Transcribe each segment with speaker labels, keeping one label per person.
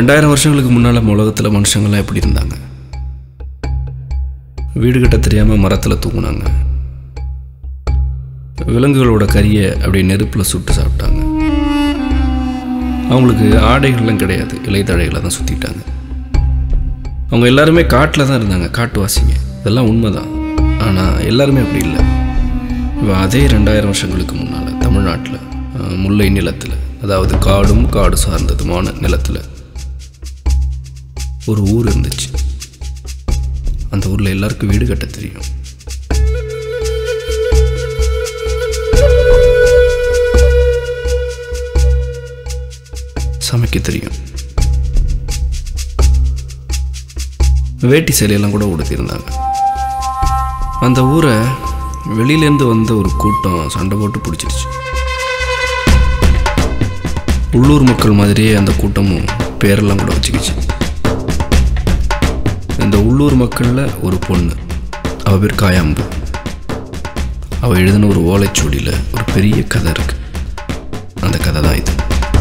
Speaker 1: ரெண்டாயிரம் வருஷங்களுக்கு முன்னால் உலகத்தில் மனுஷங்கள்லாம் எப்படி இருந்தாங்க வீடு கட்ட தெரியாமல் மரத்தில் தூங்குனாங்க விலங்குகளோட கறியை அப்படியே நெருப்பில் சுட்டு சாப்பிட்டாங்க அவங்களுக்கு ஆடைகள்லாம் கிடையாது இலைத்தழைகளை தான் சுற்றிட்டாங்க அவங்க எல்லாருமே காட்டில் தான் இருந்தாங்க காட்டுவாசிங்க இதெல்லாம் உண்மைதான் ஆனால் எல்லாருமே அப்படி இல்லை இப்போ அதே ரெண்டாயிரம் வருஷங்களுக்கு முன்னால் தமிழ்நாட்டில் அஹ், முல்லை நிலத்தில் அதாவது காடும் காடு சார்ந்ததுமான நிலத்தில் ஒரு ஊர் இருந்துச்சு அந்த ஊரில் எல்லாருக்கும் வீடு கட்ட தெரியும் சமைக்க தெரியும் வேட்டி சேலையெல்லாம் கூட உடுத்தியிருந்தாங்க அந்த ஊரை வெளியிலேருந்து வந்த ஒரு கூட்டம் சண்டை போட்டு பிடிச்சிருச்சு உள்ளூர் மக்கள் மாதிரியே அந்த கூட்டமும் பேரெல்லாம் கூட வச்சுக்கிச்சு இந்த உள்ளூர் மக்களில் ஒரு பொண்ணு அவ பேர் காயாம்பு அவள் எழுதின ஒரு ஓலைச்சுவடியில் ஒரு பெரிய கதை இருக்கு அந்த கதை தான் இது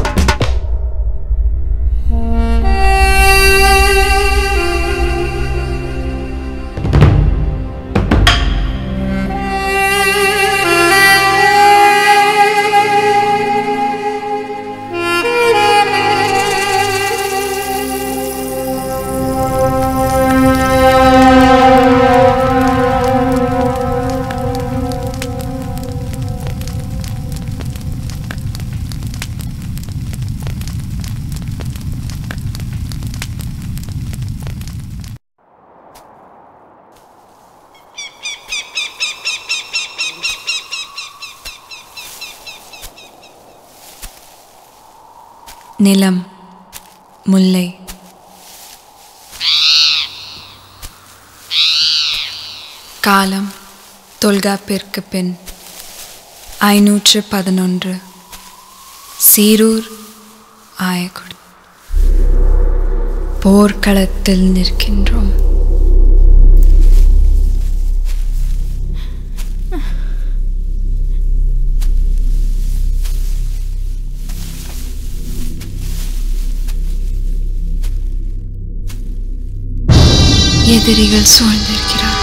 Speaker 2: நிலம் முல்லை காலம் தொல்காப்பிற்கு பின் ஐநூற்று பதினொன்று சீரூர் ஆயக்குடி போர்க்களத்தில் நிற்கின்றோம் எதிரிகள் சூழ்ந்திருக்கிறார்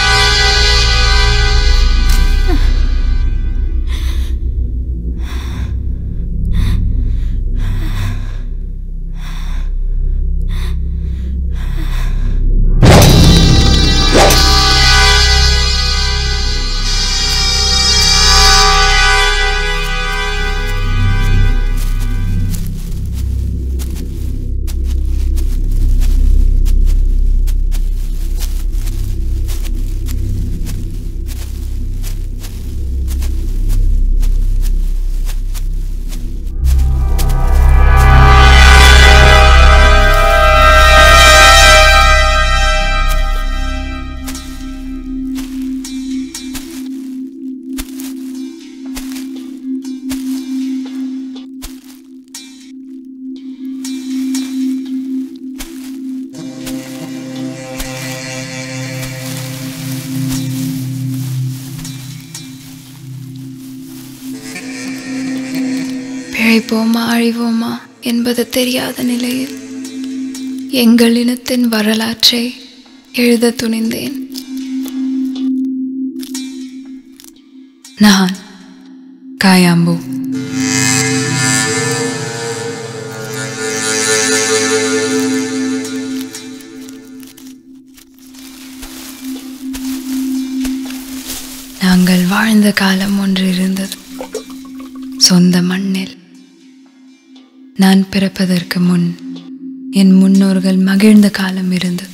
Speaker 2: பிழைப்போமா அழிவோமா என்பது தெரியாத நிலையில் எங்கள் இனத்தின் வரலாற்றை எழுத துணிந்தேன் நான் காயாம்பு நாங்கள் வாழ்ந்த காலம் ஒன்று இருந்தது சொந்த மண்ணில் நான் பிறப்பதற்கு முன் என் முன்னோர்கள் மகிழ்ந்த காலம் இருந்தது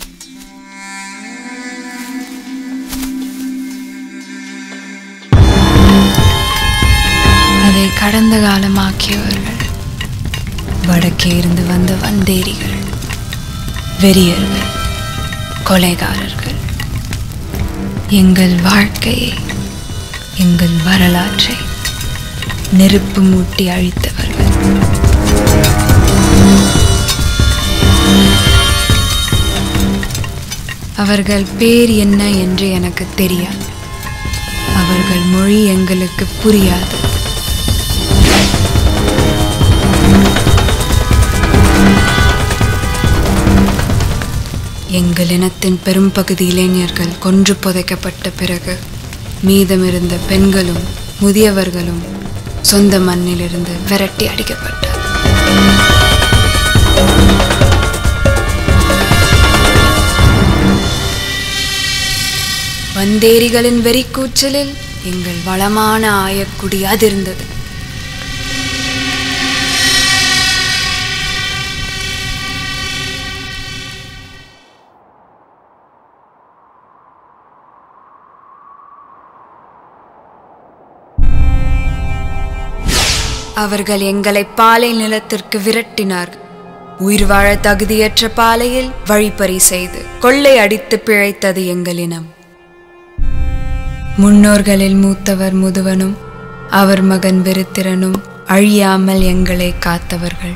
Speaker 2: அதை கடந்த காலமாக்கியவர்கள் வடக்கே இருந்து வந்த வந்தேரிகள் வெறியர்கள் கொலைகாரர்கள் எங்கள் வாழ்க்கையை எங்கள் வரலாற்றை நெருப்பு மூட்டி அழித்தவர்கள் அவர்கள் பேர் என்ன என்று எனக்கு தெரியாது அவர்கள் மொழி எங்களுக்கு புரியாது எங்கள் இனத்தின் பெரும்பகுதி இளைஞர்கள் கொன்று புதைக்கப்பட்ட பிறகு மீதமிருந்த பெண்களும் முதியவர்களும் சொந்த மண்ணிலிருந்து விரட்டி அடிக்கப்பட்டார் வந்தேரிகளின் வெறிக்கூச்சலில் எங்கள் வளமான ஆயக்குடி அதிர்ந்தது அவர்கள் எங்களை பாலை நிலத்திற்கு விரட்டினார்கள் உயிர் வாழ தகுதியற்ற பாலையில் வழிப்பறி செய்து கொள்ளை அடித்து பிழைத்தது எங்கள் இனம் முன்னோர்களில் மூத்தவர் முதுவனும் அவர் மகன் விருத்திரனும் அழியாமல் எங்களை காத்தவர்கள்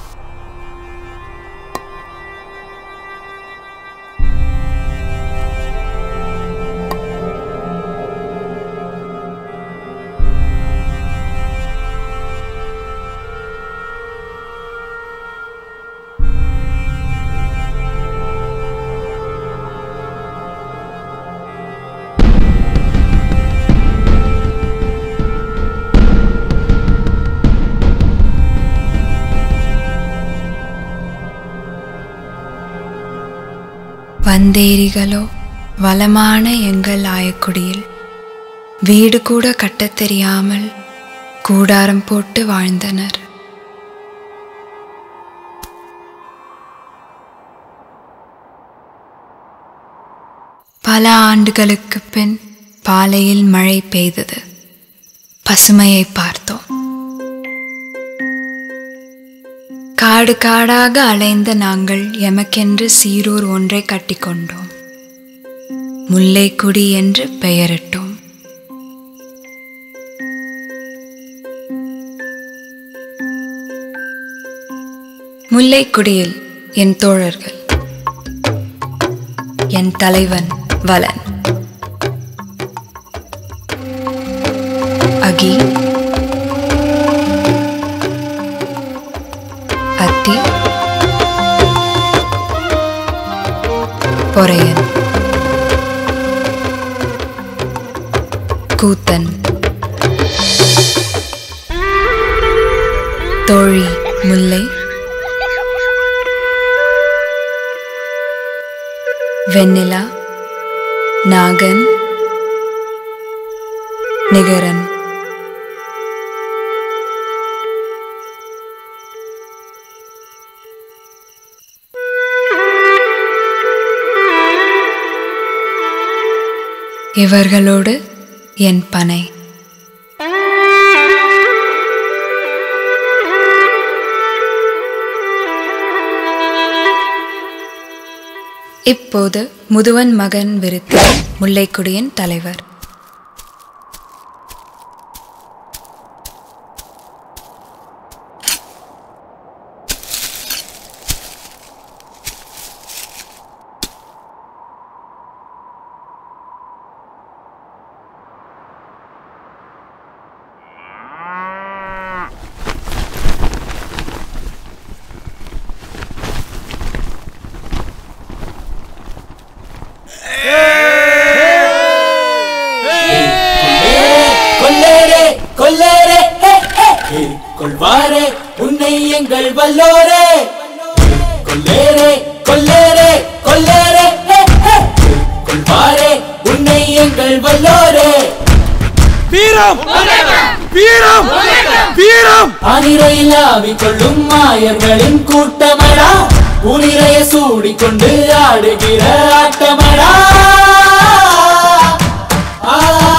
Speaker 2: வந்தேரிகளோ வளமான எங்கள் ஆயக்குடியில் வீடு கூட கட்டத் தெரியாமல் கூடாரம் போட்டு வாழ்ந்தனர் பல ஆண்டுகளுக்கு பின் பாலையில் மழை பெய்தது பசுமையை பார்த்தோம் காடு காடாக அலைந்த நாங்கள் எமக்கென்று சீரூர் ஒன்றை கட்டிக்கொண்டோம் முல்லைக்குடி என்று பெயரிட்டோம் முல்லைக்குடியில் என் தோழர்கள் என் தலைவன் வலன் அகி அத்தி பொறையன் கூத்தன் தோழி முல்லை வெண்ணிலா நாகன் நிகரன் இவர்களோடு என் பனை இப்போது முதுவன் மகன் விருத்தி முல்லைக்குடியின் தலைவர்
Speaker 3: கொல்லேரே கொல்லேரே ஹே, ஹே. ஹே, கொள்வாரே உன்னை எங்கள் வல்லோரே கொல்லேரே கொல்லேரே கொல்லேரே ஹே, ஹே. ஹே, கொள்வாரே உன்னை எங்கள் வல்லோரே
Speaker 4: வீரம் வீரம் வீரம்
Speaker 3: ஆனிரையில் ஆவி கொள்ளும் மாயர்களின் கூட்டமடா உனிரைய சூடிக்கொண்டு ஆடுகிற ஆட்டமடா ஆ,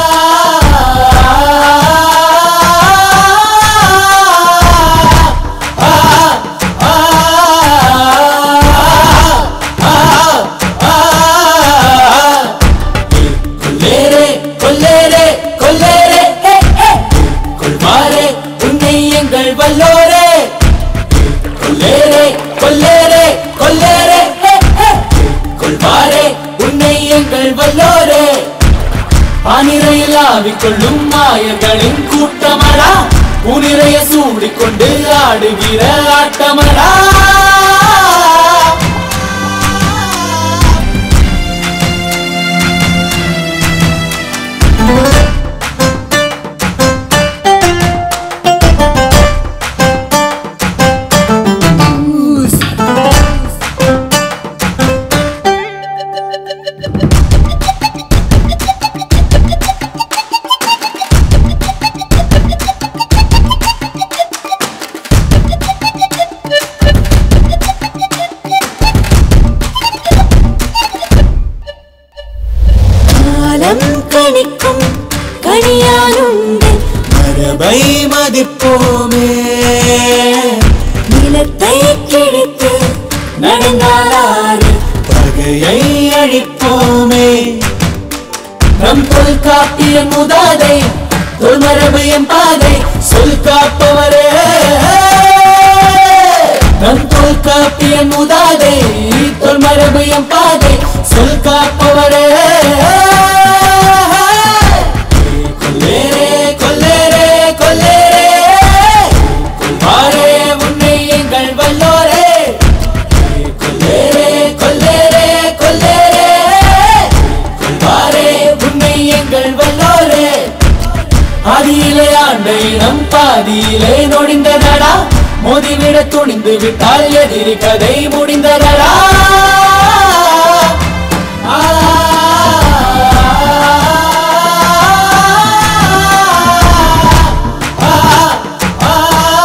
Speaker 3: ஆ, ஆ, ஆ, ஆ. கொல்லேரே கொல்லேரே கொல்லேரே ஹே, ஹே. கொள்வாரே உன்னை எங்கள் வல்லோரே கொல்லேரே கொல்லேரே கொல்லேரே ஹே, ஹே. கொள்வாரே உன்னை எங்கள் வல்லோரே ஆனிரையில் ஆவிக்கொள்ளும் மாயர்களின் கூட்டமடா உனிரைய சூடிக்கொண்டு ஆடுகிற ஆட்டமடா மதிப்போமே நிலத்தை கிழித்து நடந்தாலாறு பகையை அழிப்போமே நம் தொல்காப்பிய முதாதை தொல்மரபயம் பாதை சொல் காப்பவரே நம் தொல்காப்பிய முதாதை தொல்மரபயம் பாதை சொல் காப்பவரே கொல்லேரே கொல்லேரே கொல்லேரே கொல்வாரே உன்னை எங்கள் வல்லோரே கொல்லேரே கொல்லேரே கொல்லேரே கொல்வாரே உன்னை எங்கள் வல்லோரே ஆதியிலே ஆண்டை நம் பாதியிலே நொடிந்ததடா மோதிவிட துணிந்து விட்டால் எதிரி கதை முடிந்ததடா ஆ, ஆ, ஆ,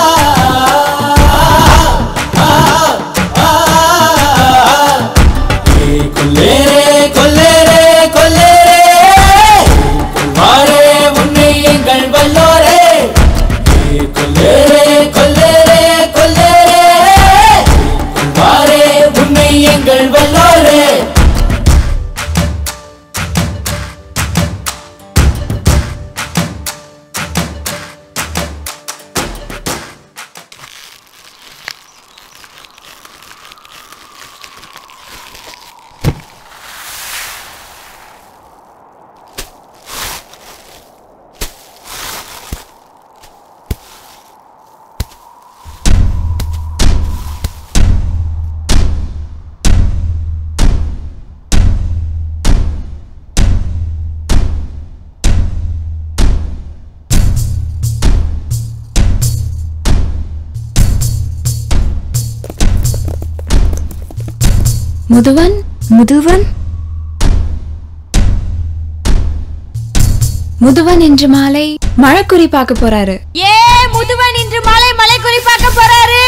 Speaker 3: ஆ, ஆ, கொல்லேரே கொல்லேரே கொல்லேரே கொல்வாரே உன்னை எங்கள் வல்லோரே கொல்லேரே கொல்லேரே கொல்லேரே கொல்வாரே உன்னை எங்கள் வல்லோரே
Speaker 2: முதுவன் முதுவன் முதுவன் இன்று மாலை மழைக்குறி பார்க்க போறாரு
Speaker 5: ஏ முதுவன் இன்று மாலை மலை குறிப்பாக்க போறாரு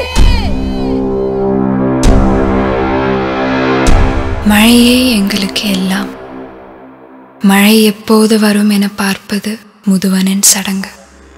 Speaker 2: மழையே எங்களுக்கு எல்லாம் மழை எப்போது வரும் என பார்ப்பது முதுவனின் சடங்கு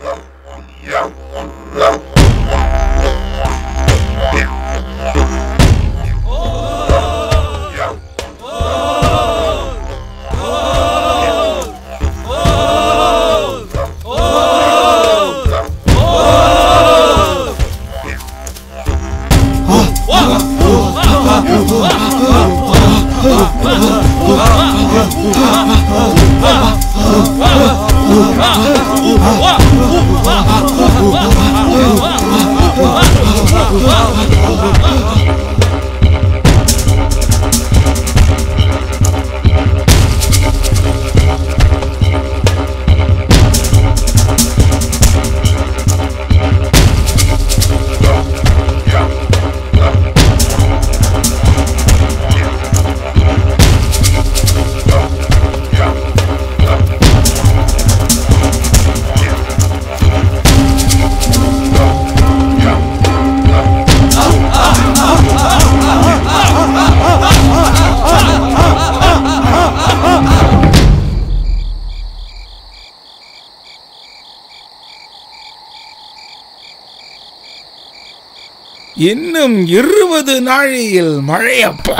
Speaker 4: இன்னும் இருபது நாழியில் மழையப்பா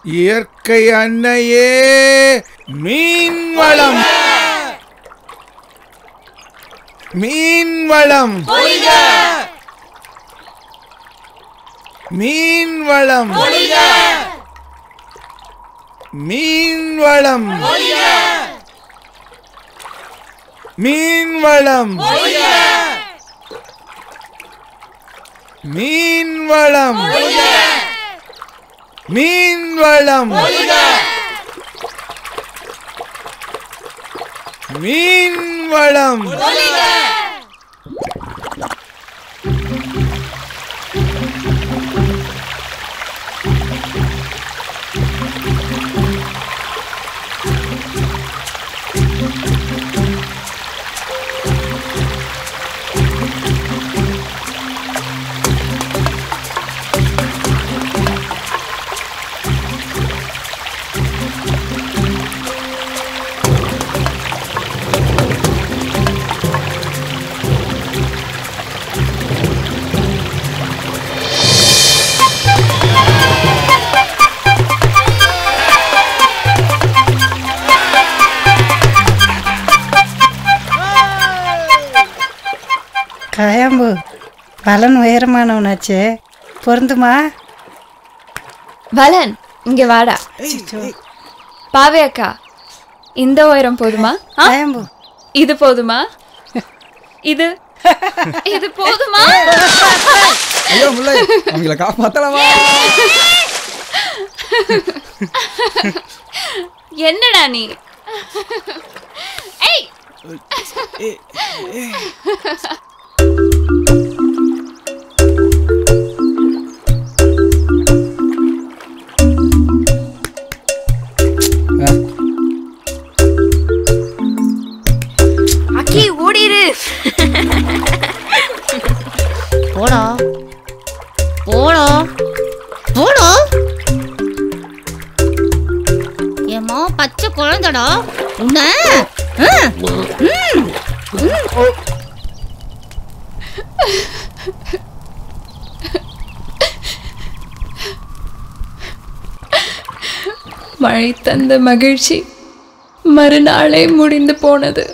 Speaker 4: இயற்கை அன்னையே மீன் வளம் மீன் வளம் மீன் வளம் மீன் வளம் மீன் வளம் மீன் வளம் மீன் வளம் மீன் வளம்
Speaker 6: காயாம்பு பலன் உயரமானவனாச்சே பொருந்துமா
Speaker 5: வலன் இங்க வாடா பாவே அக்கா இந்த உயரம் போதுமா ஆ?
Speaker 6: காயாம்பு
Speaker 5: இது போதுமா இது இது போதுமா
Speaker 7: ஐயோ முல்லை அவங்கள காப்பாத்தலாமா
Speaker 5: என்னடா நீ ஏய்
Speaker 2: அக்கி ஓடிரு
Speaker 8: போடா போடா போடா ஏம்மா பச்சை குழந்தடா உன்ன
Speaker 5: மழை தந்த மகிழ்ச்சி மறுநாளே முடிந்து போனது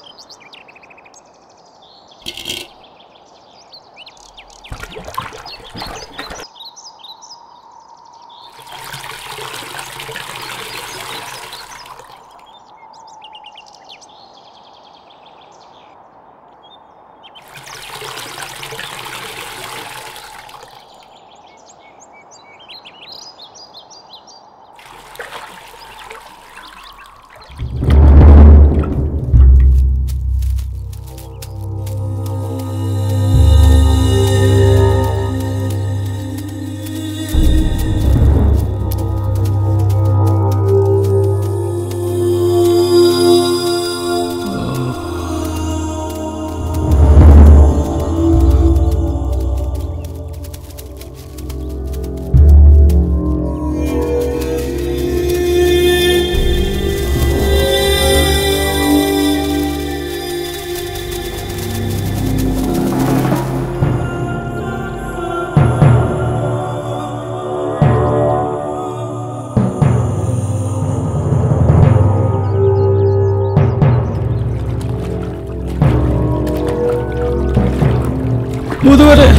Speaker 1: முதுவரே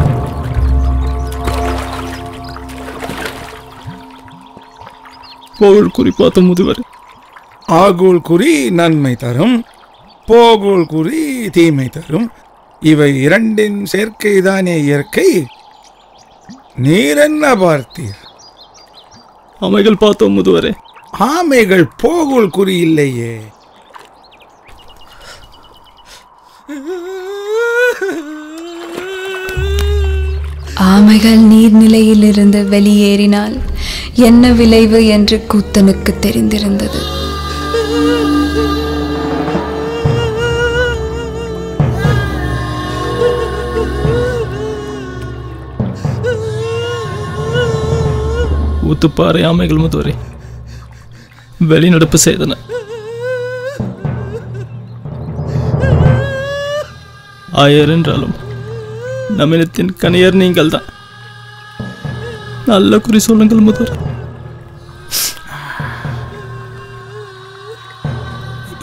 Speaker 1: கோவில் குறிப்பாத்த முதுவரே
Speaker 4: ஆகுல் குறி நன்மை தரும் போகுல் குறி தீமை தரும் இவை இரண்டின் சேர்க்கைதானே இயற்கை நீர் என்ன பார்த்தீர்
Speaker 1: அமைகள் பார்த்தோம் முதுவரே
Speaker 4: ஆமைகள் போகுல் குறி இல்லையே
Speaker 2: ஆமைகள் நீர்நிலையிலிருந்து வெளியேறினால் என்ன விளைவு என்று கூத்தனுக்கு தெரிந்திருந்தது
Speaker 1: ஊத்துப்பாறை ஆமைகள் முதுவரே வெளிநடப்பு செய்தன ஆயர் என்றாலும் நமினத்தின் கணியர் நீங்கள் தான் நல்ல குறி சொல்லுங்கள் முதல்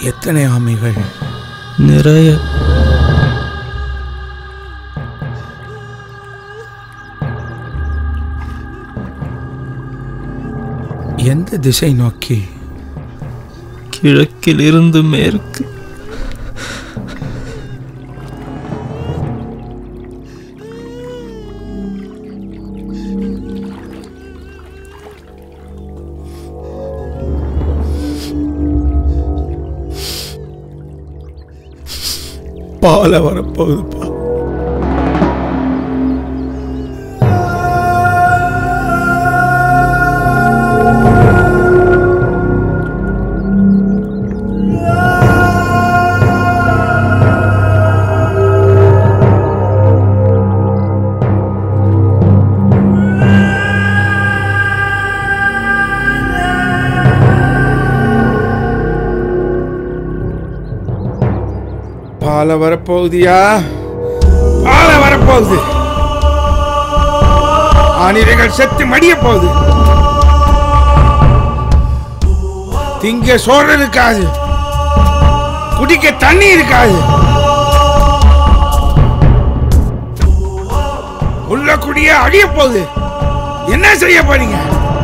Speaker 4: எத்தனை ஆமைகள்
Speaker 1: நிறைய
Speaker 4: எந்த திசை நோக்கி
Speaker 1: கிழக்கில் இருந்து மேற்கு
Speaker 4: பால வரப்போகுதுப்பா பால வரப்போகுதியா பால வரப்போகுது ஆனிரைகள் செத்து மடிய போகுது திங்க சோறு இருக்காது குடிக்க தண்ணி இருக்காது உள்ள குடிய அழிய போகுது என்ன செய்ய போறீங்க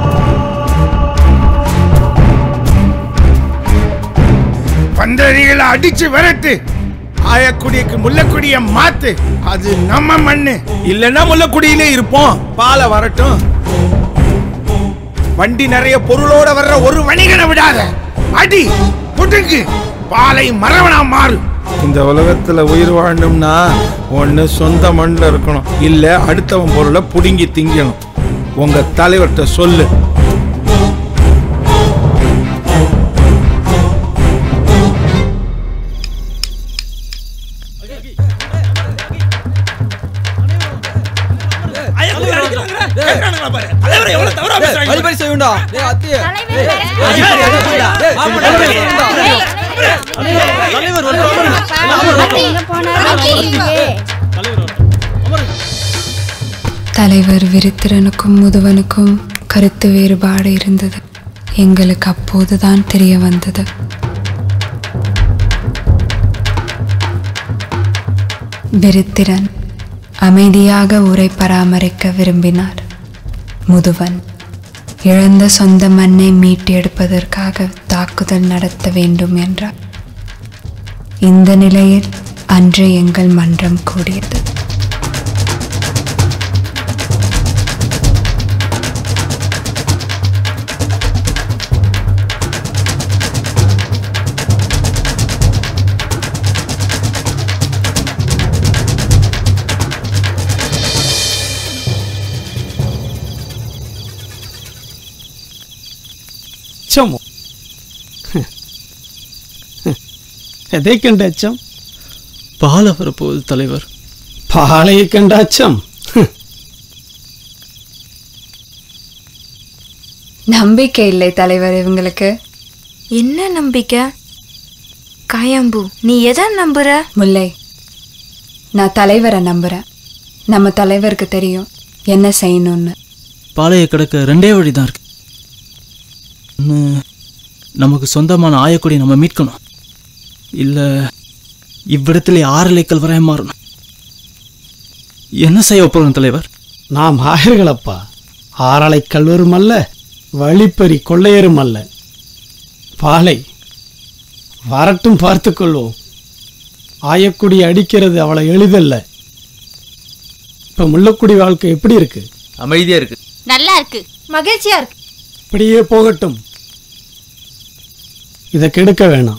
Speaker 4: பந்தரிகளை அடிச்சு விரட்டு ஆயக்குடிக்கு முல்லக்குடிய மாத்து அது நம்ம மண்ணு இல்லைன்னா முல்லக்குடியிலே இருப்போம் பாலை வரட்டும் வண்டி நிறைய பொருளோட வர்ற ஒரு வணிகனை விடாத அடி புட்டுக்கு பாலை மரவனா மாறு இந்த உலகத்துல உயிர் வாழணும்னா ஒண்ணு சொந்த மண்ணில் இருக்கணும் இல்ல அடுத்தவன் பொருளை புடுங்கி திங்கணும் உங்க தலைவர்கிட்ட சொல்லு
Speaker 7: வழிபறி செய்யுண்டா டேய் அத்தியே
Speaker 2: தலைவர் விருத்திரனுக்கும் முதுவனுக்கும் கருத்து வேறுபாடு இருந்தது எங்களுக்கு அப்போதுதான் தெரிய வந்தது விருத்திரன் அமைதியாக ஊரை பராமரிக்க விரும்பினார் முதுவன் இழந்த சொந்த மண்ணை மீட்டெடுப்பதற்காக தாக்குதல் நடத்த வேண்டும் என்றார் இந்த நிலையில் அன்று எங்கள் மன்றம் கூடியது
Speaker 9: அச்சமோ எதை கண்ட அச்சம்
Speaker 1: பால வரப்போகுது தலைவர்
Speaker 9: பாலையை கண்ட அச்சம்
Speaker 2: நம்பிக்கை இல்லை தலைவர் இவங்களுக்கு
Speaker 10: என்ன நம்பிக்கை காயாம்பு நீ எதை நம்புற
Speaker 2: முல்லை நான் தலைவரை நம்புறேன் நம்ம தலைவருக்கு தெரியும் என்ன செய்யணும்னு
Speaker 11: பாளைய கிடக்க ரெண்டே வழி தான் இருக்கு ஒன்று நமக்கு சொந்தமான ஆயக்குடி நம்ம மீட்கணும் இல்லை இவ்விடத்தில் ஆறலைக்கல் வரைய மாறணும் என்ன செய்ய போகிறோம் தலைவர்
Speaker 9: நாம் ஆயர்களப்பா ஆறலை கல்வரும் அல்ல வழிப்பறி கொள்ளையரும் அல்ல பாலை வரட்டும் பார்த்துக்கொள்வோம் ஆயக்குடி அடிக்கிறது அவளை எளிதல்ல இப்ப முள்ளக்குடி வாழ்க்கை எப்படி இருக்கு
Speaker 7: அமைதியா இருக்கு
Speaker 8: நல்லா இருக்கு
Speaker 10: மகிழ்ச்சியா இருக்கு
Speaker 9: இப்படியே போகட்டும் இதை கெடுக்க வேணாம்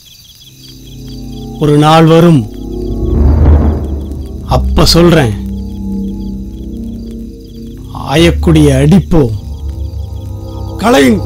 Speaker 9: ஒரு நாள் வரும் அப்ப சொல்றேன் ஆயக்குடிய அடிப்போம் கலையும்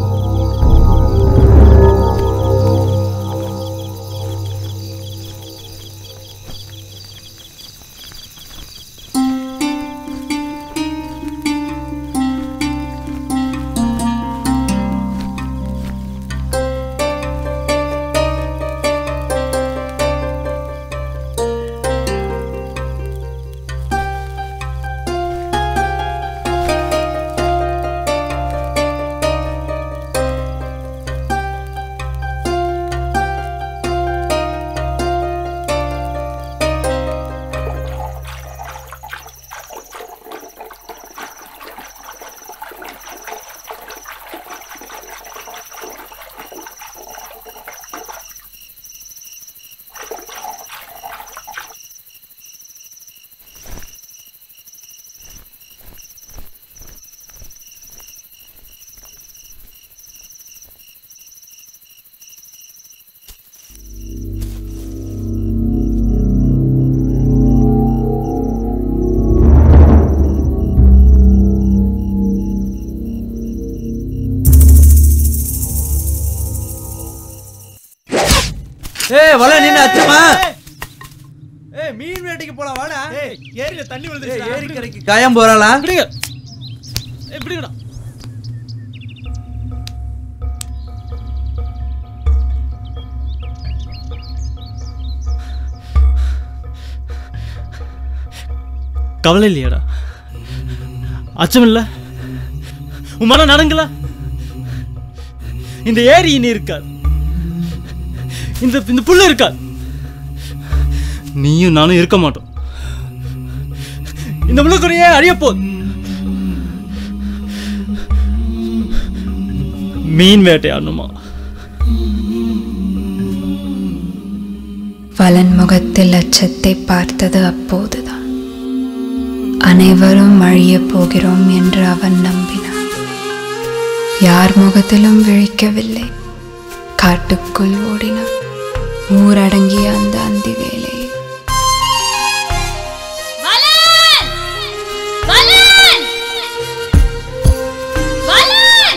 Speaker 7: வலை நின்று அச்சமா
Speaker 11: ஏய் மீன் வேட்டைக்கு போலாம் வாடா ஏய் ஏரியில தண்ணி விழுந்துருச்சு
Speaker 7: ஏரி கரைக்கு காயம் போறாளா
Speaker 11: பிடிங்க ஏய் பிடிங்கடா கவலை இல்லையாடா அச்சம் இல்ல உன் மனம் நடங்கல இந்த ஏரி இனி இருக்காது இந்த இந்த புல்லு இருக்காது நீயும் நானும் இருக்க மாட்டோம் இந்த முழுக்குறையே அழிய போகுது மீன் வேட்டையாடணுமா
Speaker 2: வலன் முகத்தில் அச்சத்தை பார்த்தது அப்போதுதான் அனைவரும் அழியப் போகிறோம் என்று அவன் நம்பினான் யார் முகத்திலும் விழிக்கவில்லை காட்டுக்குள் ஓடினான் ஊரடங்கிய அந்த அந்தி வேளையில்
Speaker 8: வலன் வலன் வலன்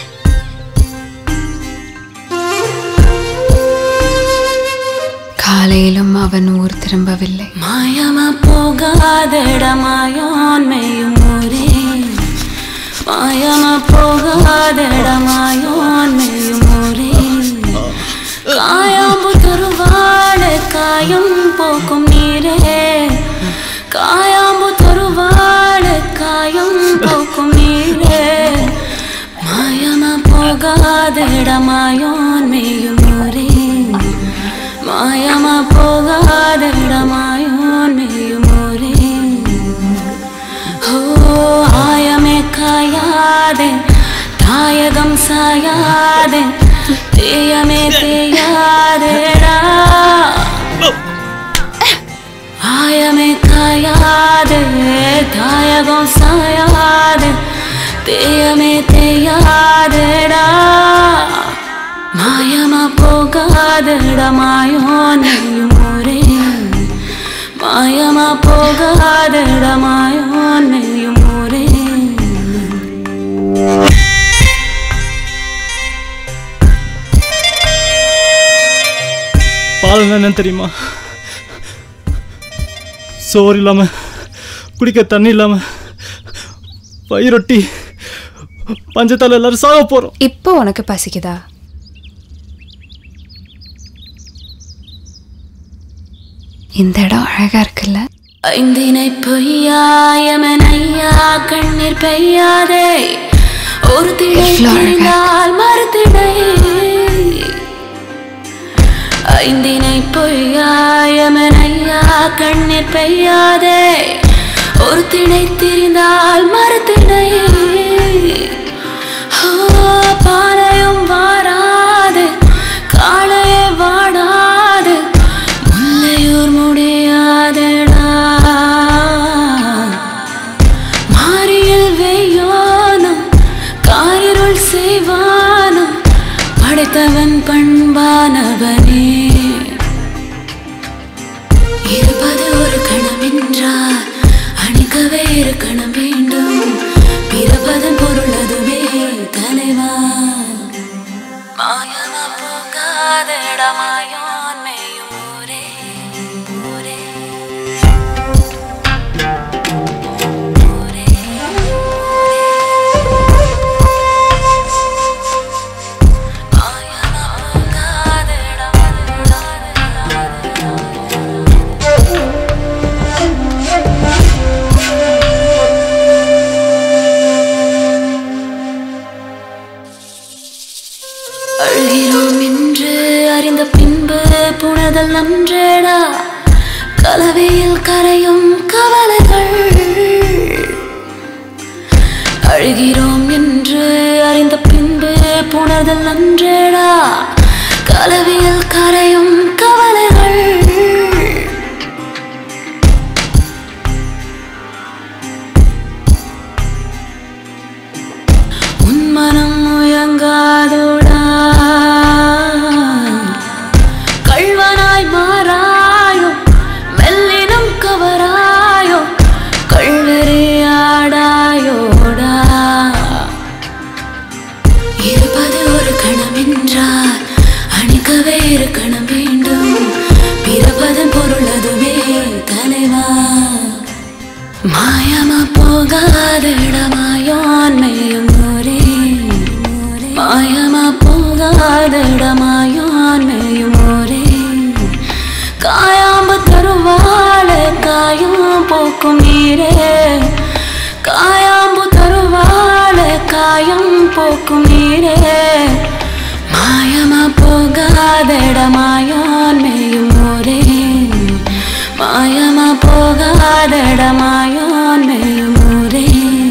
Speaker 2: காலையிலும் அவன் ஊர் திரும்பவில்லை
Speaker 12: மாயமா போகாதடமாயோன் மேயும் ஊரே மாயமா போகாதடமாயோன் மேயும் ஊரே காயாம்பு தருவாழ காயம் போக்கும் நீரே காயாம்பு தருவாழ காயம் போக்கும் நீரே மாயமா போகாதடமாயோன் மேயும் ஊரே மாயமா போகாதடமாயோன் மேயும் ஊரே ஓ ஆயமே காயாதே தாயகம் சாயாதே தேயமே தேயாதேடா ஆயமே காயாதே தாயகம் சாயாதே தேயமே தேயாதேடா மாயமா போகாதடமாயோன் மேயும் ஊரே மாயமா போகாதடமாயோன் மேயும் ஊரே
Speaker 11: பால் என்னன்னு தெரியுமா சோறு இல்லாம குடிக்க தண்ணி இல்லாம பயிரொட்டி பஞ்சத்தால எல்லாரும் சாக போறோம்
Speaker 2: இப்போ உனக்கு பசிக்குதா இந்த இடம் அழகா இருக்குல்ல
Speaker 12: ஐந்தினை பொய்யாயமனையா கண்ணீர் பெய்யாதே ஒரு திணை
Speaker 2: எவ்வளவு அழகா
Speaker 12: திரிந்தால் மறுதிணை ஐந்தினை பொய்யாயமனையா கண்ணீர் பெய்யாதே ஒரு திணை திரிந்தால் மறுதிணை ஆ, பானையும் வாராது காளையே வாடாது முல்லையூர் முடியாதடா மாரியில் வெய்யோனும் காரிருள் செய்வானும் படைத்தவன் பண்பானவனே இருப்பது ஒரு கணம் என்றால் அணிக்கவே இரு கணம் வேண்டும் பிறப்பதன் பொருள் அதுவே தலைவா மாயமா போகாதடமாயோன் மேயும் ஊரே ஊரே அழுகிறோம் என்று அறிந்த பின்பு புணதல் நன்றேடா கலவையில் கரையும் கவலைகள் அழுகிறோம் என்று அறிந்த பின்பு புணர்தல் நன்றேடா கலவையில் கரையும் கவலைகள் உன் மனம் முயங்காதோடா கள்வனாய் மாறாயோ மெல்லினம் கவராயோ கள்வெறியாடாயோடா இருப்பது ஒரு கணம் என்றால் அணிக்கவே இரு கணம் வேண்டும் போகாதிடமாயோன்மையும் ஊரே மாயமா போகாதிடமாயோன்மையும் ஊரே காயாம்பு தருவாளே காயும் போக்கும் நீரே காயாம்பு தருவாளே காயம் போக்கும் நீரே மாயமா போகாதிடமாயோன்மையும் ஊரே மாயமா போகாதிடமாயோன்மையும் ஊரே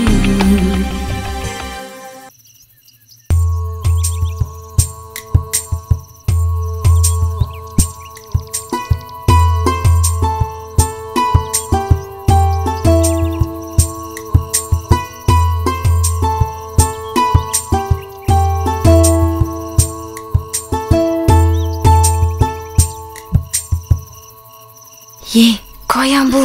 Speaker 10: ஏ கோயாம்பு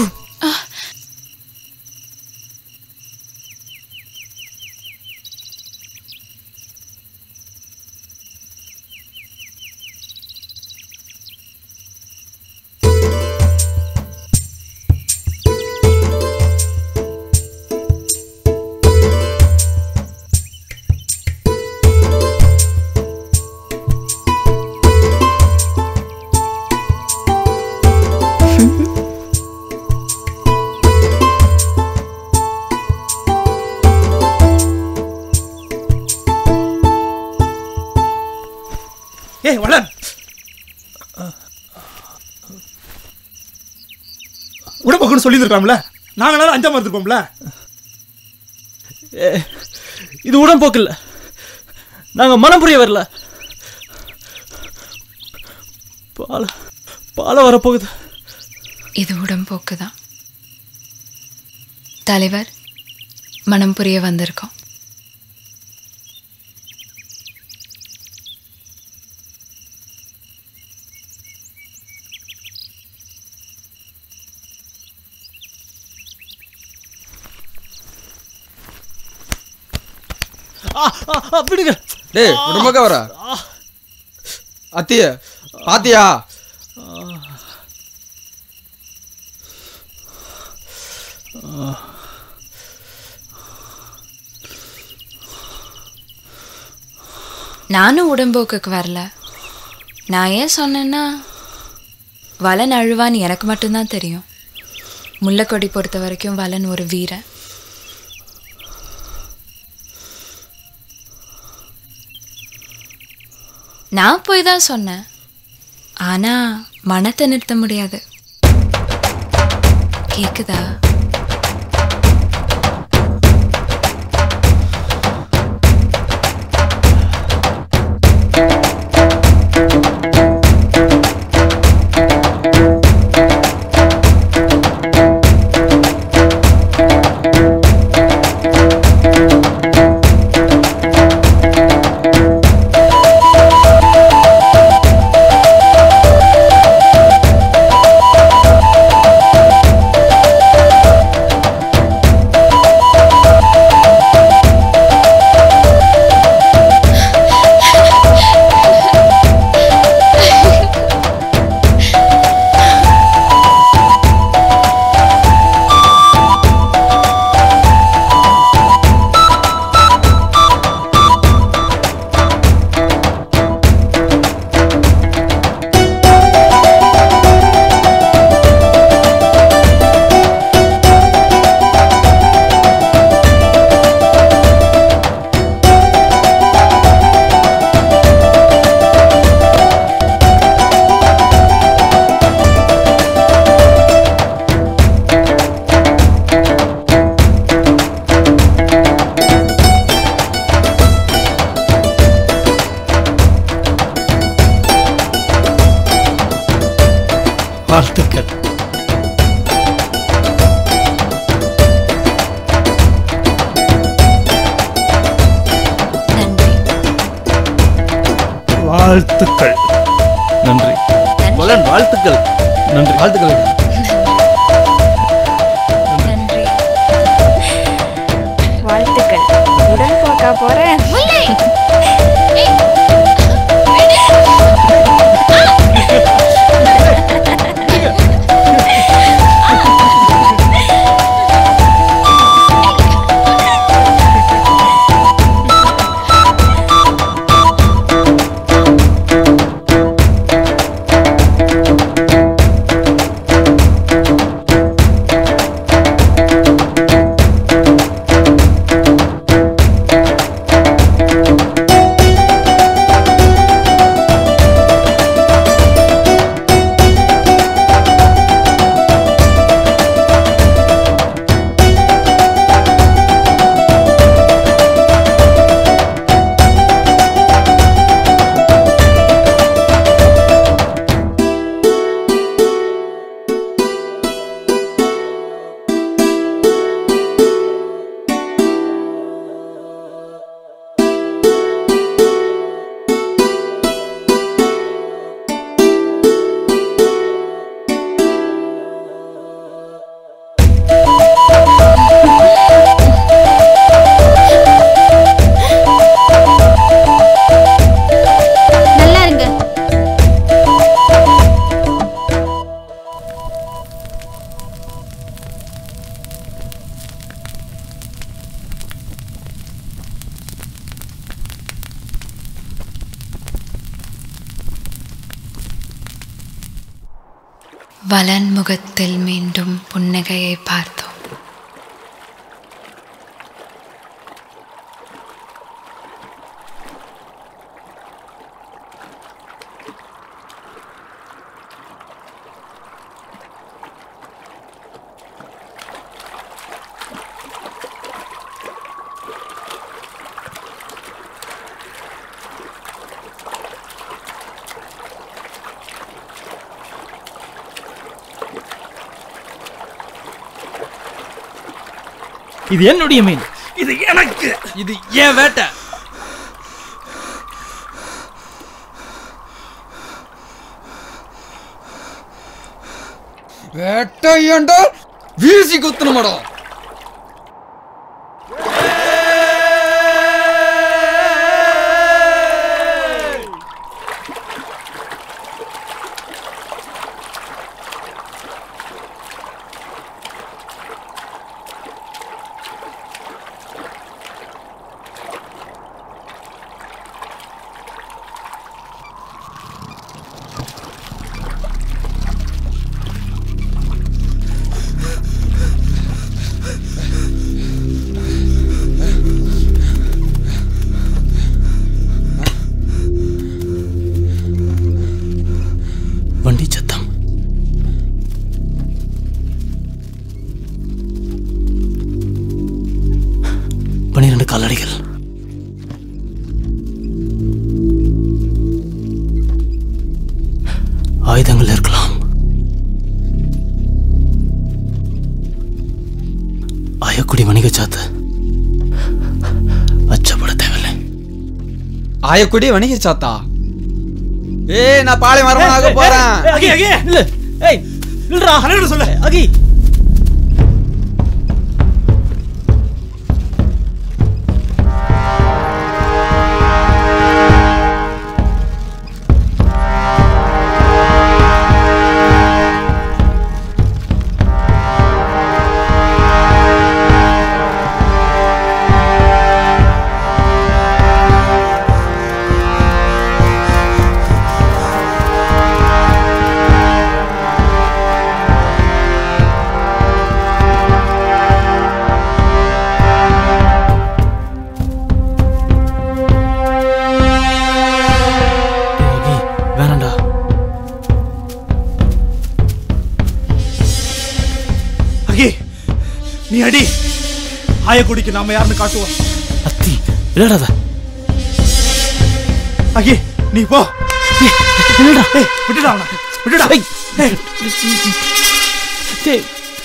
Speaker 4: ஏய் வளன் உடம்புக்குன்னு சொல்லியிருக்காம்ல நாங்களாம் அஞ்சாம இருந்திருப்போம்ல
Speaker 11: ஏ, இது உடம்போக்கு இல்லை நாங்கள் மனம் புரிய வரல பால பால வரப்போகுது
Speaker 2: இது உடம்போக்கு தான் தலைவர் மனம் புரிய வந்திருக்கோம்
Speaker 11: ஆ, ஆ, ஆ, விடுங்க
Speaker 13: டேய் உடம்பக்க வர அத்திய பாத்தியா
Speaker 2: நானும் உடம்போக்குக்கு வரல நான் ஏன் சொன்னேன்னா வலன் அழுவான்னு எனக்கு மட்டும்தான் தெரியும் முல்லைக்கொடி பொறுத்த வரைக்கும் வலன் ஒரு வீரன் நான் போய் தான் சொன்னேன் ஆனா மனத்தை நிறுத்த முடியாது கேக்குதா
Speaker 9: வாழ்த்துக்கள் வாழ்த்துக்கள்
Speaker 11: நன்றி வளன் வாழ்த்துக்கள் நன்றி
Speaker 13: வாழ்த்துக்கள்
Speaker 5: வாழ்த்துக்கள் உடன் போக்கா போறேன்
Speaker 8: ஆ
Speaker 2: வலன் முகத்தில் மீண்டும் புன்னகையை பார்த்தோம்
Speaker 11: இது என்னுடைய மீன்
Speaker 9: இது எனக்கு
Speaker 13: இது ஏன் வேட்டை வேட்டை ஏன்டா வீசி குத்துனமாடா
Speaker 11: வண்டி சத்தம் பனிரெண்டு காலடிகள் ஆயுதங்கள் இருக்கலாம் ஆயக்குடி வணிக சாத்து அச்சப்பட தேவையில்லை
Speaker 13: ஆயக்குடி வணிக சாத்தா ஏய் நான் பாலை மரமனாக போறேன்
Speaker 11: அகி அகி இல்ல ஏய் இல்லடா
Speaker 9: தலைவர சொல்லு
Speaker 11: அகி வேணாண்டா
Speaker 9: அகி நீ அடி ஆயக்குடிக்கு நாம யாருன்னு காட்டுவோம்
Speaker 11: அத்தி விளையாடாத
Speaker 9: அகி நீ போ
Speaker 11: இல்லடா
Speaker 9: ஏய், விட்டுடா அவனை விட்டுடா ஏய்,
Speaker 11: டேய்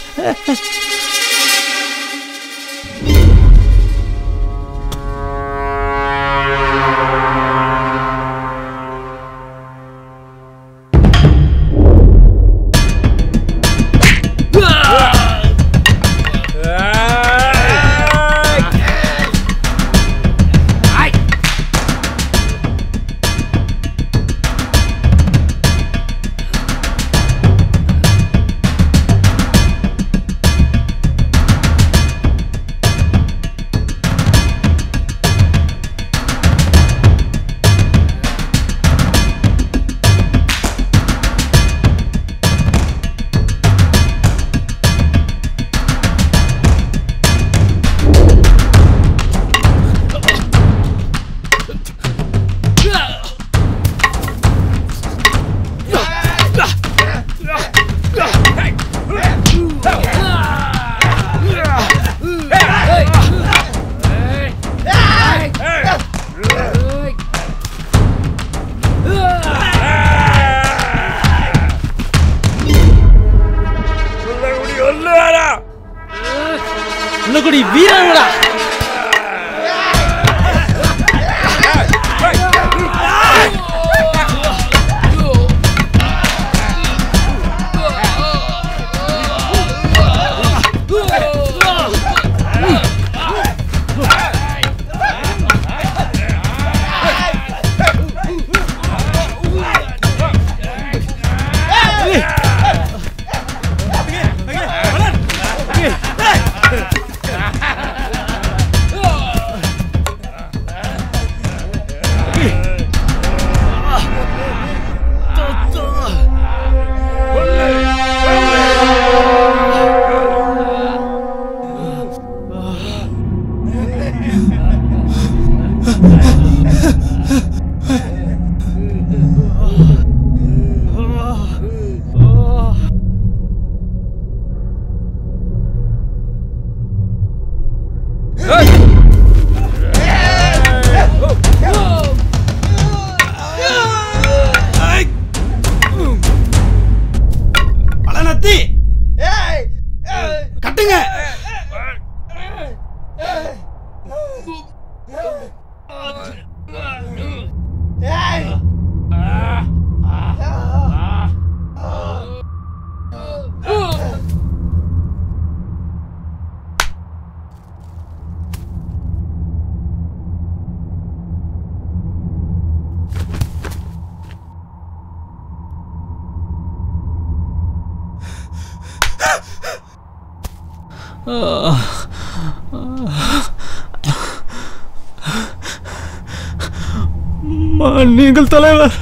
Speaker 11: உள்ளகுடி வீரர்களா
Speaker 9: பழனத்தி கட்டுங்க
Speaker 11: நீங்கள் தலைவர்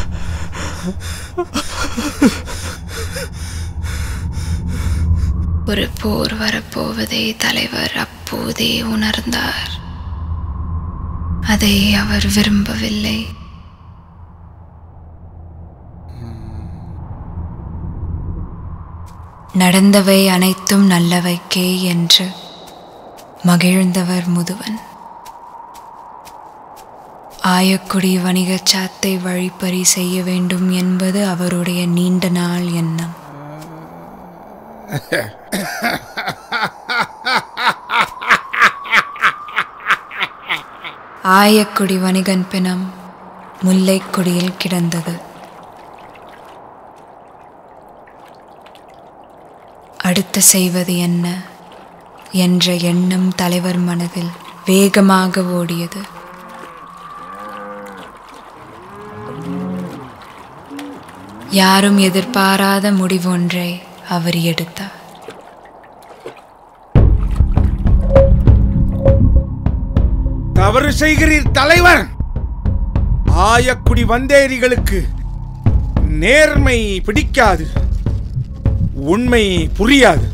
Speaker 2: ஒரு போர் வரப்போவதை தலைவர் அப்போதே உணர்ந்தார் அதை அவர் விரும்பவில்லை நடந்தவை அனைத்தும் நல்லவைக்கே என்று மகிழ்ந்தவர் முதுவன் ஆயக்குடி வணிகச் சாத்தை வழிப்பறி செய்ய வேண்டும் என்பது அவருடைய நீண்ட நாள் எண்ணம் ஆயக்குடி வணிகன் பிணம் முல்லைக்குடியில் கிடந்தது அடுத்து செய்வது என்ன என்ற எண்ணம் தலைவர் மனதில் வேகமாக ஓடியது யாரும் எதிர்பாராத முடிவொன்றை அவர் எடுத்தார்
Speaker 4: தவறு செய்கிறீர் தலைவர் ஆயக்குடி வந்தேரிகளுக்கு நேர்மை பிடிக்காது உண்மை புரியாது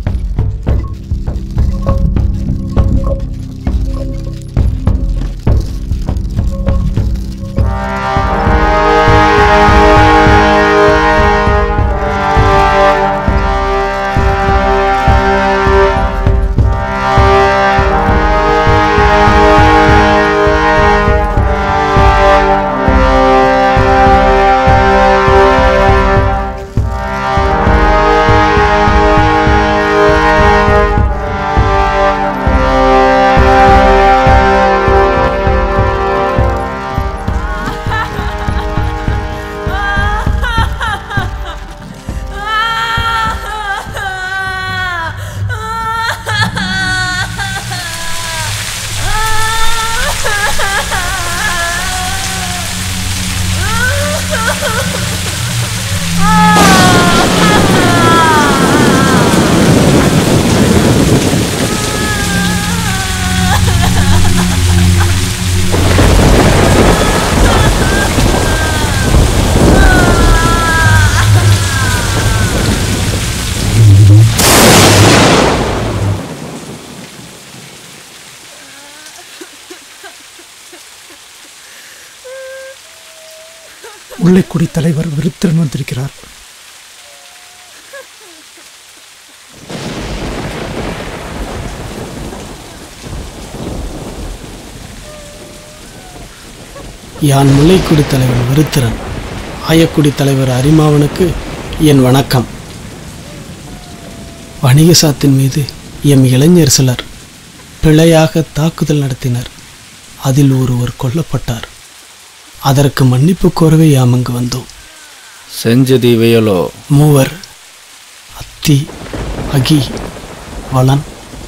Speaker 9: முல்லைக்குடி தலைவர் விருத்திரன் வந்திருக்கிறார்
Speaker 11: யான் முல்லைக்குடி தலைவன் விருத்திரன் ஆயக்குடி தலைவர் அரிமாவனுக்கு என் வணக்கம் வணிக சாத்தின் மீது எம் இளைஞர் சிலர் பிழையாக தாக்குதல் நடத்தினர் அதில் ஒருவர் கொல்லப்பட்டார் அதற்கு மன்னிப்பு கோரவே யாம் இங்கு வந்தோம்
Speaker 1: செஞ்சது இவையலோ
Speaker 11: மூவர் அத்தி அகி வளன்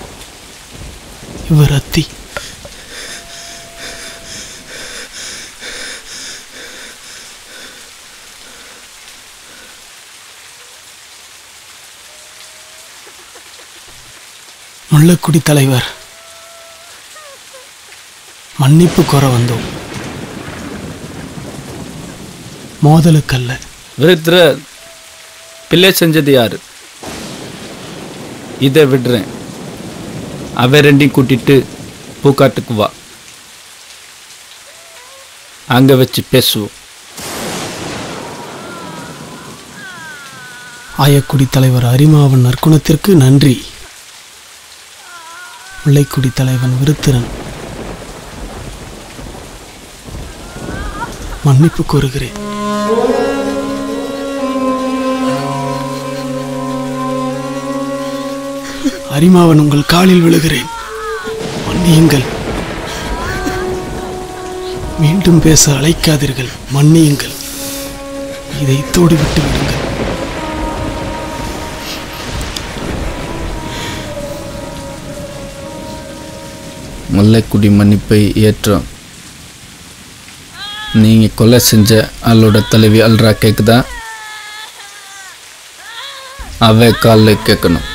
Speaker 11: இவர் அத்தி முள்ளக்குடி தலைவர் மன்னிப்பு கோர வந்தோம் மோதலுக்கல்ல
Speaker 1: விருத்ர பிள்ளை செஞ்சது யாரு இதை விடுறேன் அவ ரெண்டையும் கூட்டிட்டு பூக்காட்டுக்கு வா அங்க வச்சு பேசுவோம்
Speaker 11: ஆயக்குடி தலைவர் அரிமாவன் நற்குணத்திற்கு நன்றி முல்லைக்குடி தலைவன் விருத்திரன் மன்னிப்பு கோருகிறேன் அரிமாவன் உங்கள் காலில் விழுகிறேன் மன்னியுங்கள் மீண்டும் பேச அழைக்காதீர்கள் மன்னியுங்கள் இதை இத்தோடு விட்டு விடுங்கள்
Speaker 1: முல்லைக்குடி மன்னிப்பை ஏற்றோம் நீங்கள் கொலை செஞ்ச ஆளோட தலைவி அல்ரா கேக்குதா அவ காலில் கேட்கணும்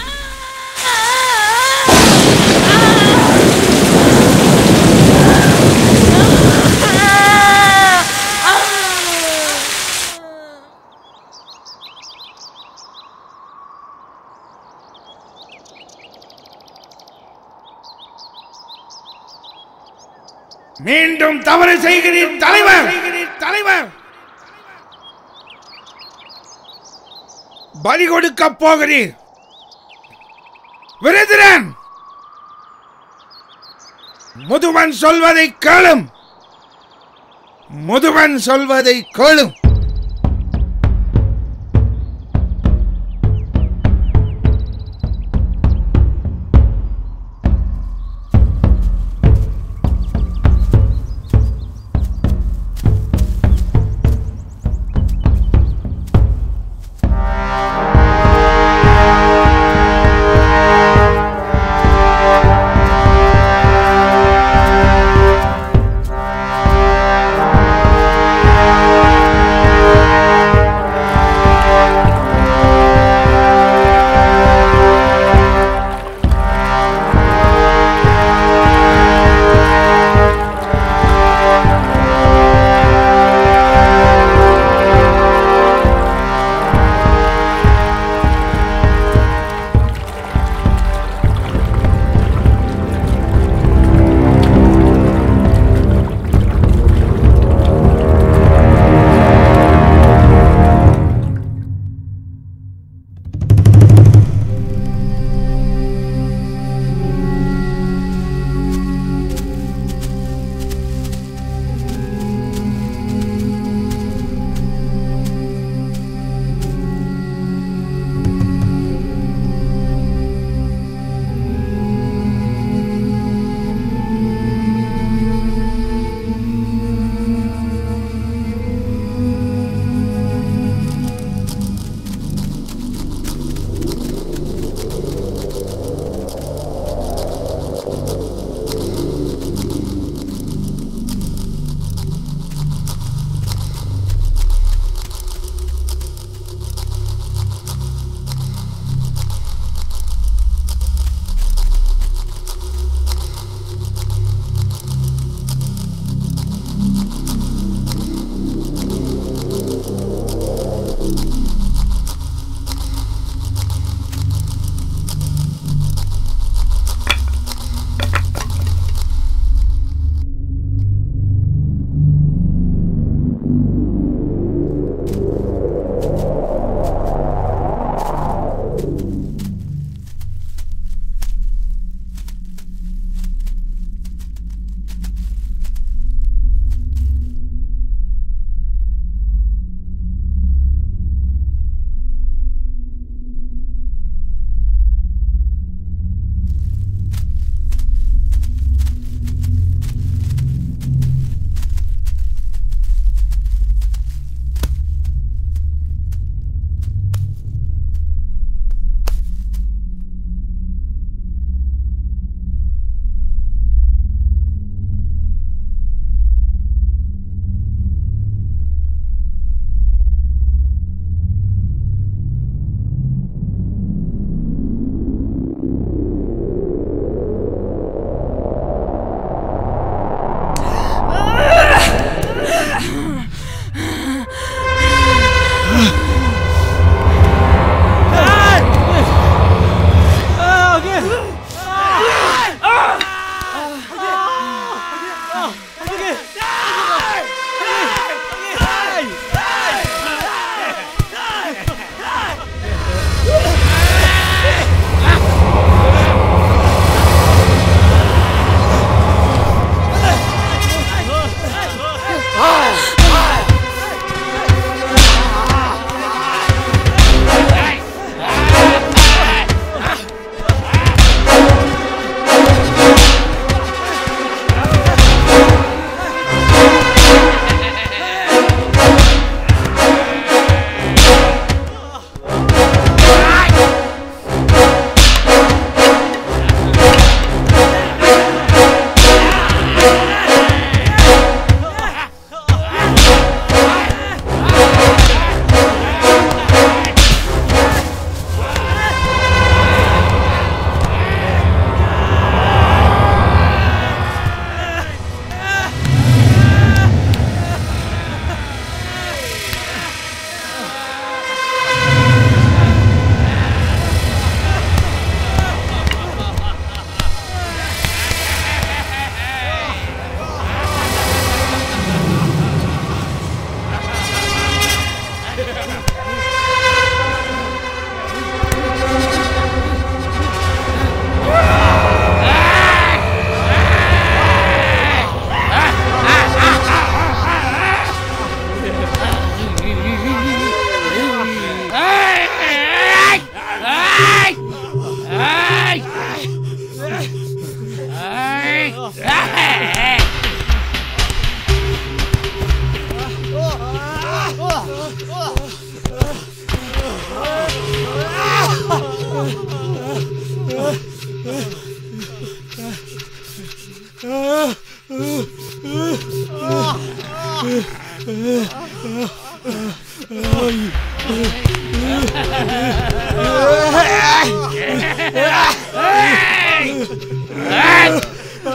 Speaker 4: மீண்டும் தவறு செய்கிறீர் தலைவர் தலைவர் பலி கொடுக்க போகிறீர் விருதுரன் முதுவன் சொல்வதை கேளும் முதுவன் சொல்வதை கேளும்
Speaker 3: ஆ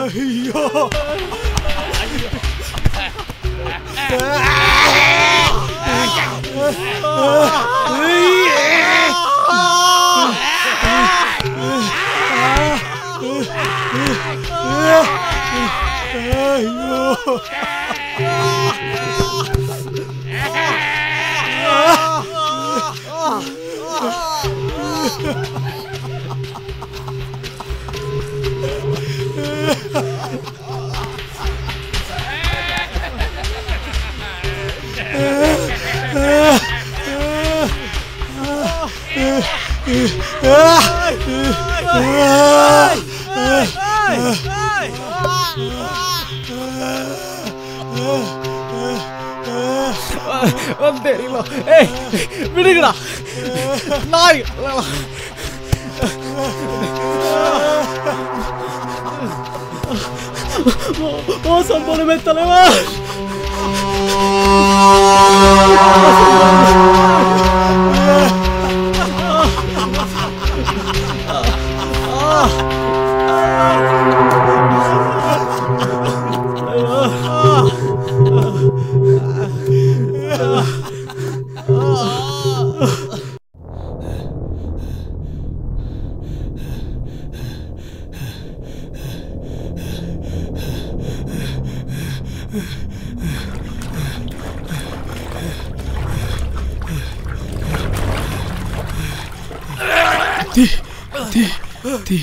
Speaker 9: ஐயோ
Speaker 11: தெரியல ஏய் விடுங்கடா நாய் மோசம் போனமே தலைவா
Speaker 9: தீ தீ தீ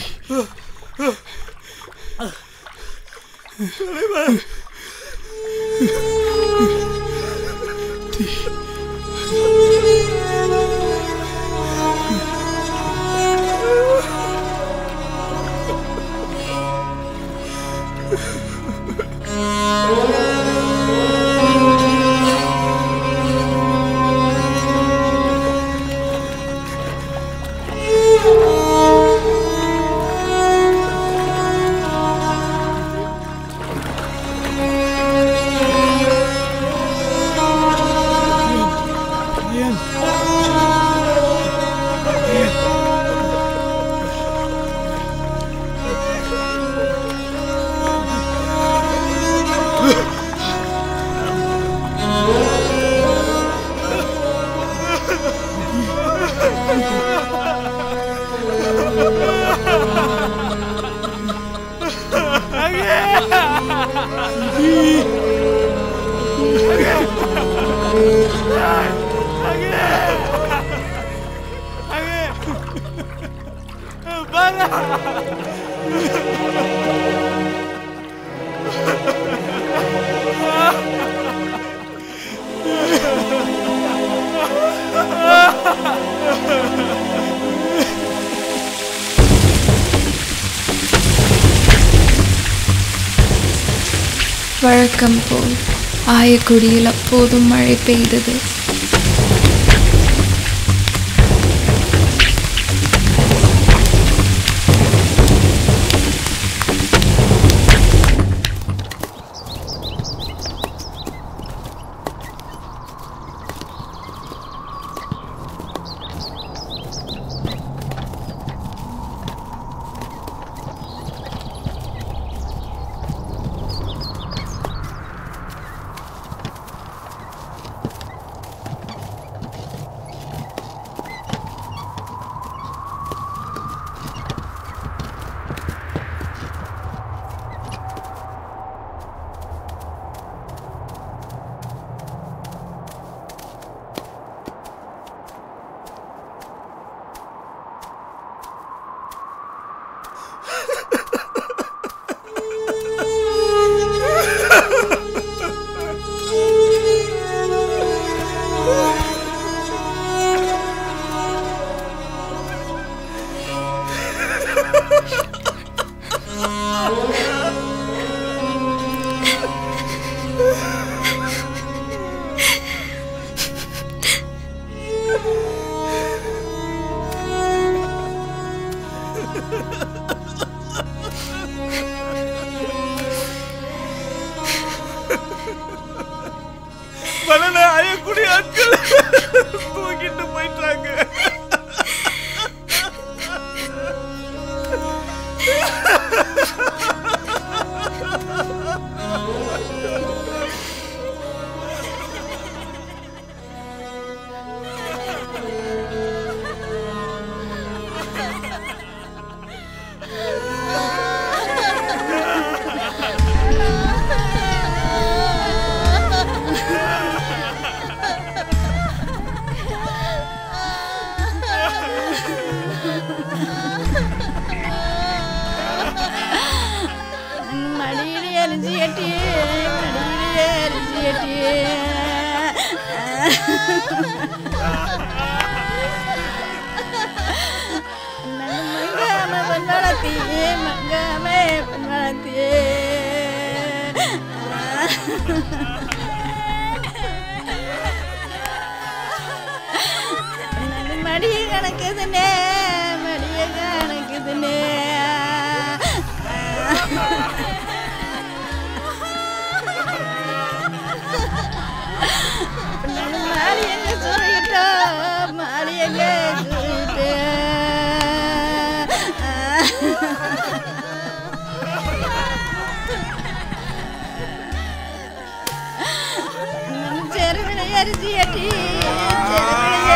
Speaker 2: வழக்கம் போல் ஆயக்குடியில் அப்போதும் மழை பெய்தது
Speaker 9: பலன அயக்கூடிய ஆட்கள் தூக்கிட்டு போயிட்டாங்க
Speaker 14: அரிசி எட்டி மடியிலே அரிசி எட்டி மங்காம பொன்வளத்தி மங்காமே பொன்வளத்தி மடிய கணக்குதுனே மடிய கணக்குதுனே மாறி எங்க சொல்லிட்டோ மாறி எங்க சொல்லிட்டு செருவினை அரிசி அட்டி செருவினை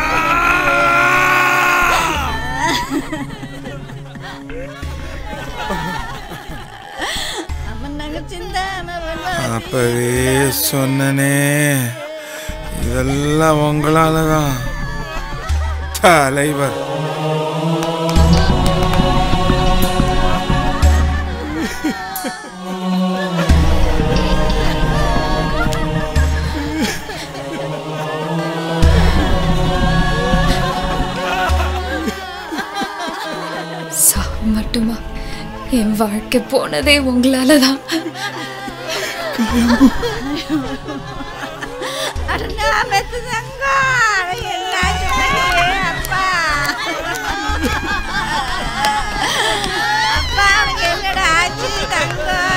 Speaker 14: அம்மன் நாங்க சிந்தாம
Speaker 4: அப்பவே சொன்னனே இதெல்லாம் உங்களால தான் தலைவர்
Speaker 2: சாவு மட்டுமா என் வாழ்க்கை போனதே உங்களால தான்
Speaker 14: அடனா மெத்து தங்கம் எல்லாம் சொன்னே அப்பா அப்பா அவனுக்கு என்னடா ஆச்சு தங்கம்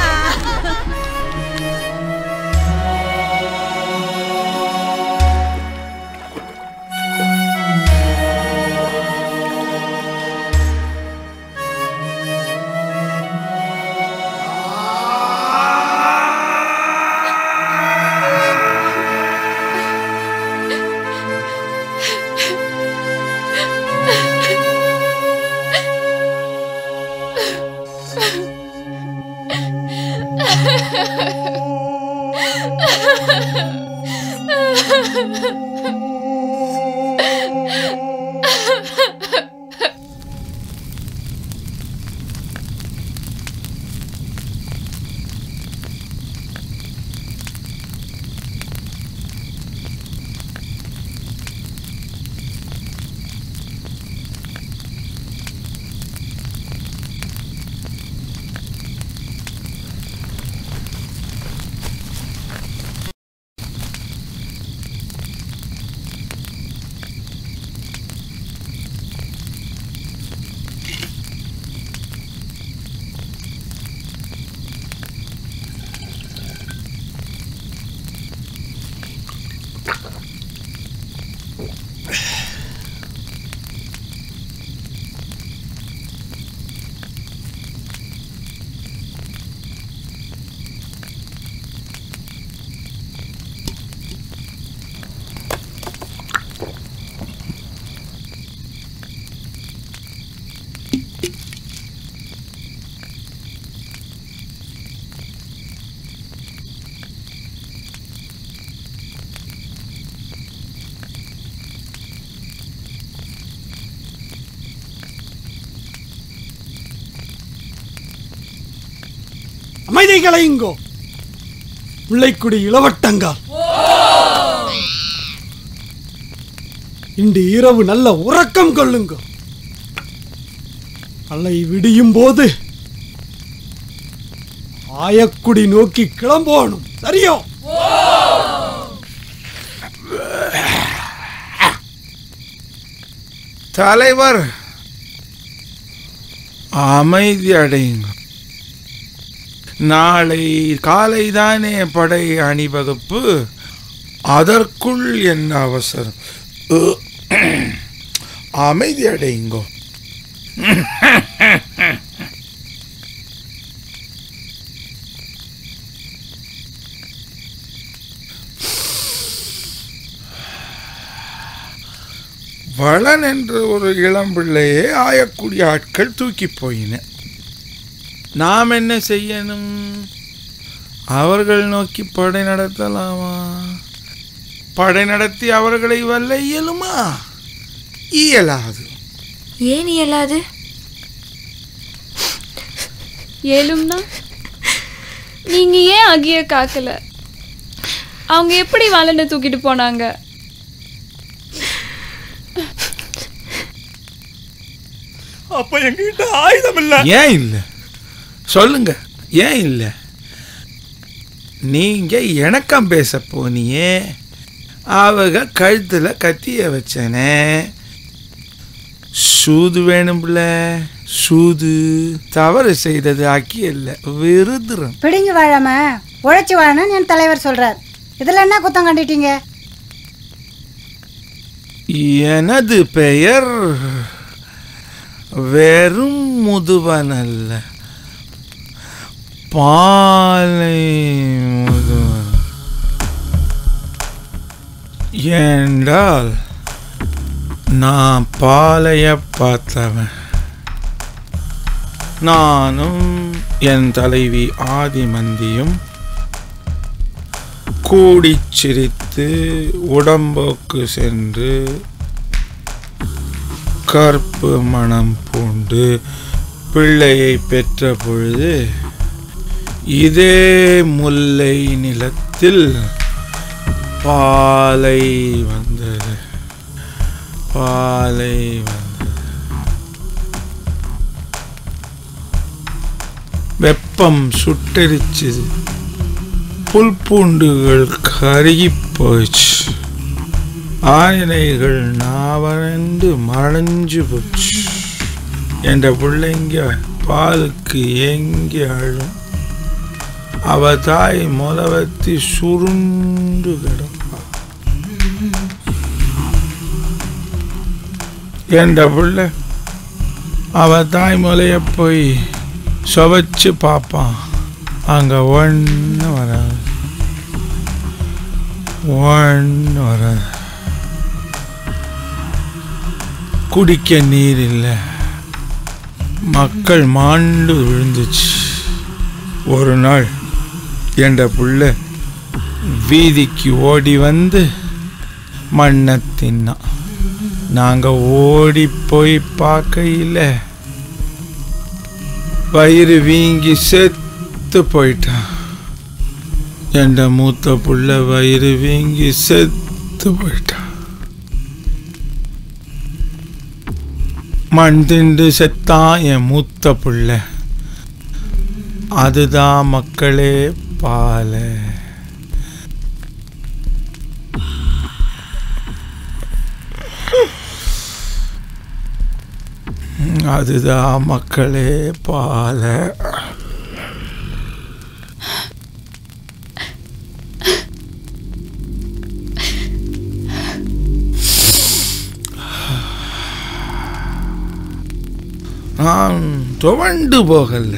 Speaker 15: அமைதி கலையுங்கோ முல்லைக்குடி இளவட்டங்கால் இன்று இரவு நல்ல உறக்கம் கொள்ளுங்கோ அலை விடியும் போது ஆயக்குடி நோக்கி கிளம்போணும் சரியோ
Speaker 4: தலைவர் அமைதி அடையுங்க நாளை காலைதானே படை அணிவகுப்பு அதற்குள் என்ன அவசரம் உ, அமைதி அடையுங்கோ வளன் என்ற ஒரு இளம்பிள்ளையே ஆயக்கூடிய ஆட்கள் தூக்கி போயின நாம் என்ன செய்யணும் அவர்கள் நோக்கி படை நடத்தலாமா படை நடத்தி அவர்களை வல்ல இயலுமா இயலாது
Speaker 5: ஏன் இயலாது ஏழும்னா நீங்க ஏன் அகிய காக்கல அவங்க எப்படி வலனை தூக்கிட்டு போனாங்க
Speaker 9: அப்ப எங்ககிட்ட ஆயுதம் இல்ல
Speaker 4: ஏன் இல்லை சொல்லுங்க ஏன் இல்லை நீங்க இணக்கம் பேச போனியே அவங்க கழுத்துல கத்திய வச்சனே சூது வேணும்ல சூது தவறு செய்தது அக்கி இல்லை விருதுரம்
Speaker 6: பிடுங்கி வாழாம உழைச்சி வாழணும்னு என் தலைவர் சொல்றார் இதுல என்ன குத்தம் கண்டுட்டீங்க
Speaker 4: எனது பெயர் வெறும் முதுவன் அல்ல பாலை முதுவன் என்றால் நான் பாலைய பார்த்தவன் நானும் என் தலைவி ஆதிமந்தியும் கூடிச் சிரித்து உடம்போக்கு சென்று கற்பு மனம் பூண்டு பிள்ளையை பெற்ற பொழுது இதே முல்லை நிலத்தில் பாலை வந்தது பாலை வந்தது வெப்பம் சுட்டரிச்சுது புல் பூண்டுகள் கருகிப் போச்சு ஆயனைகள் நாவறந்து மறைஞ்சு போச்சு என்ற பிள்ளைங்க பாலுக்கு ஏங்கி அழும் அவ தாய் முதவத்தி சுருண்டு கிடப்பா என்ற பிள்ளை அவ தாய் முலைய போய் சுவைச்சு பார்ப்பான் அங்க ஒன்று வராது ஒன்று வராது குடிக்க நீர் இல்லை மக்கள் மாண்டு விழுந்துச்சு ஒரு நாள் என்ற புள்ள வீதிக்கு ஓடி வந்து மண்ணை தின்னான் நாங்கள் ஓடி போய் பார்க்கையில் வயிறு வீங்கி செத்து போயிட்டான் என்ற மூத்த புள்ள வயிறு வீங்கி செத்து போயிட்டான் மண் திண்டு செத்தான் என் மூத்த புள்ள அதுதான் மக்களே பால அதுதான் மக்களே பால நான் துவண்டு போகல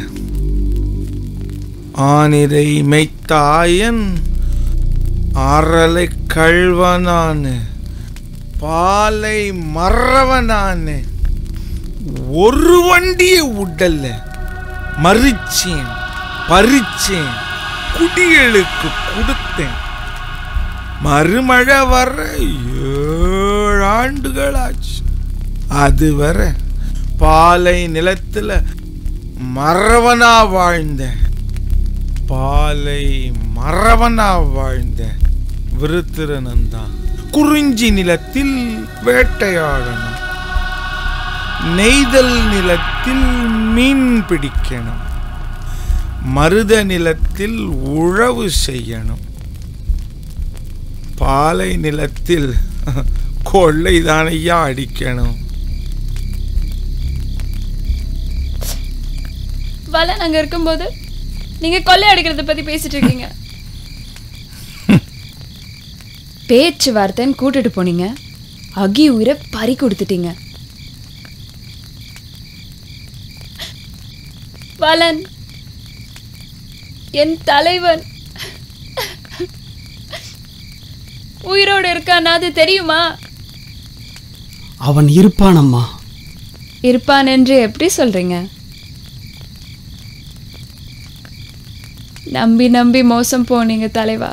Speaker 4: ஆனிரை மெய்த்தாயன் அரலை கழ்வனானு பாலை மறவனானு ஒரு வண்டியை விடல மறிச்சேன் பறிச்சேன் குடிகளுக்கு கொடுத்தேன் மறுமழை வர ஏழு ஆண்டுகளாச்சு அதுவரை பாலை நிலத்துல மறவனா வாழ்ந்த பாலை மறவனா வாழ்ந்த விருத்திரனன் தான் குறிஞ்சி நிலத்தில் வேட்டையாடணும் நெய்தல் நிலத்தில் மீன் பிடிக்கணும் மருத நிலத்தில் உழவு செய்யணும் பாலை நிலத்தில் கொள்ளை தானையா அடிக்கணும்
Speaker 5: வலன் அங்க இருக்கும்போது நீங்க கொள்ளை அடிக்கிறத பத்தி பேசிட்டு இருக்கீங்க பேச்சுவார்த்தைன்னு கூட்டிட்டு போனீங்க அகி உயிரை பறி கொடுத்துட்டீங்க வலன் என் தலைவன் உயிரோடு இருக்கானா அது தெரியுமா
Speaker 15: அவன் இருப்பானம்மா
Speaker 5: இருப்பான் என்று எப்படி சொல்றீங்க நம்பி நம்பி மோசம் போனீங்க தலைவா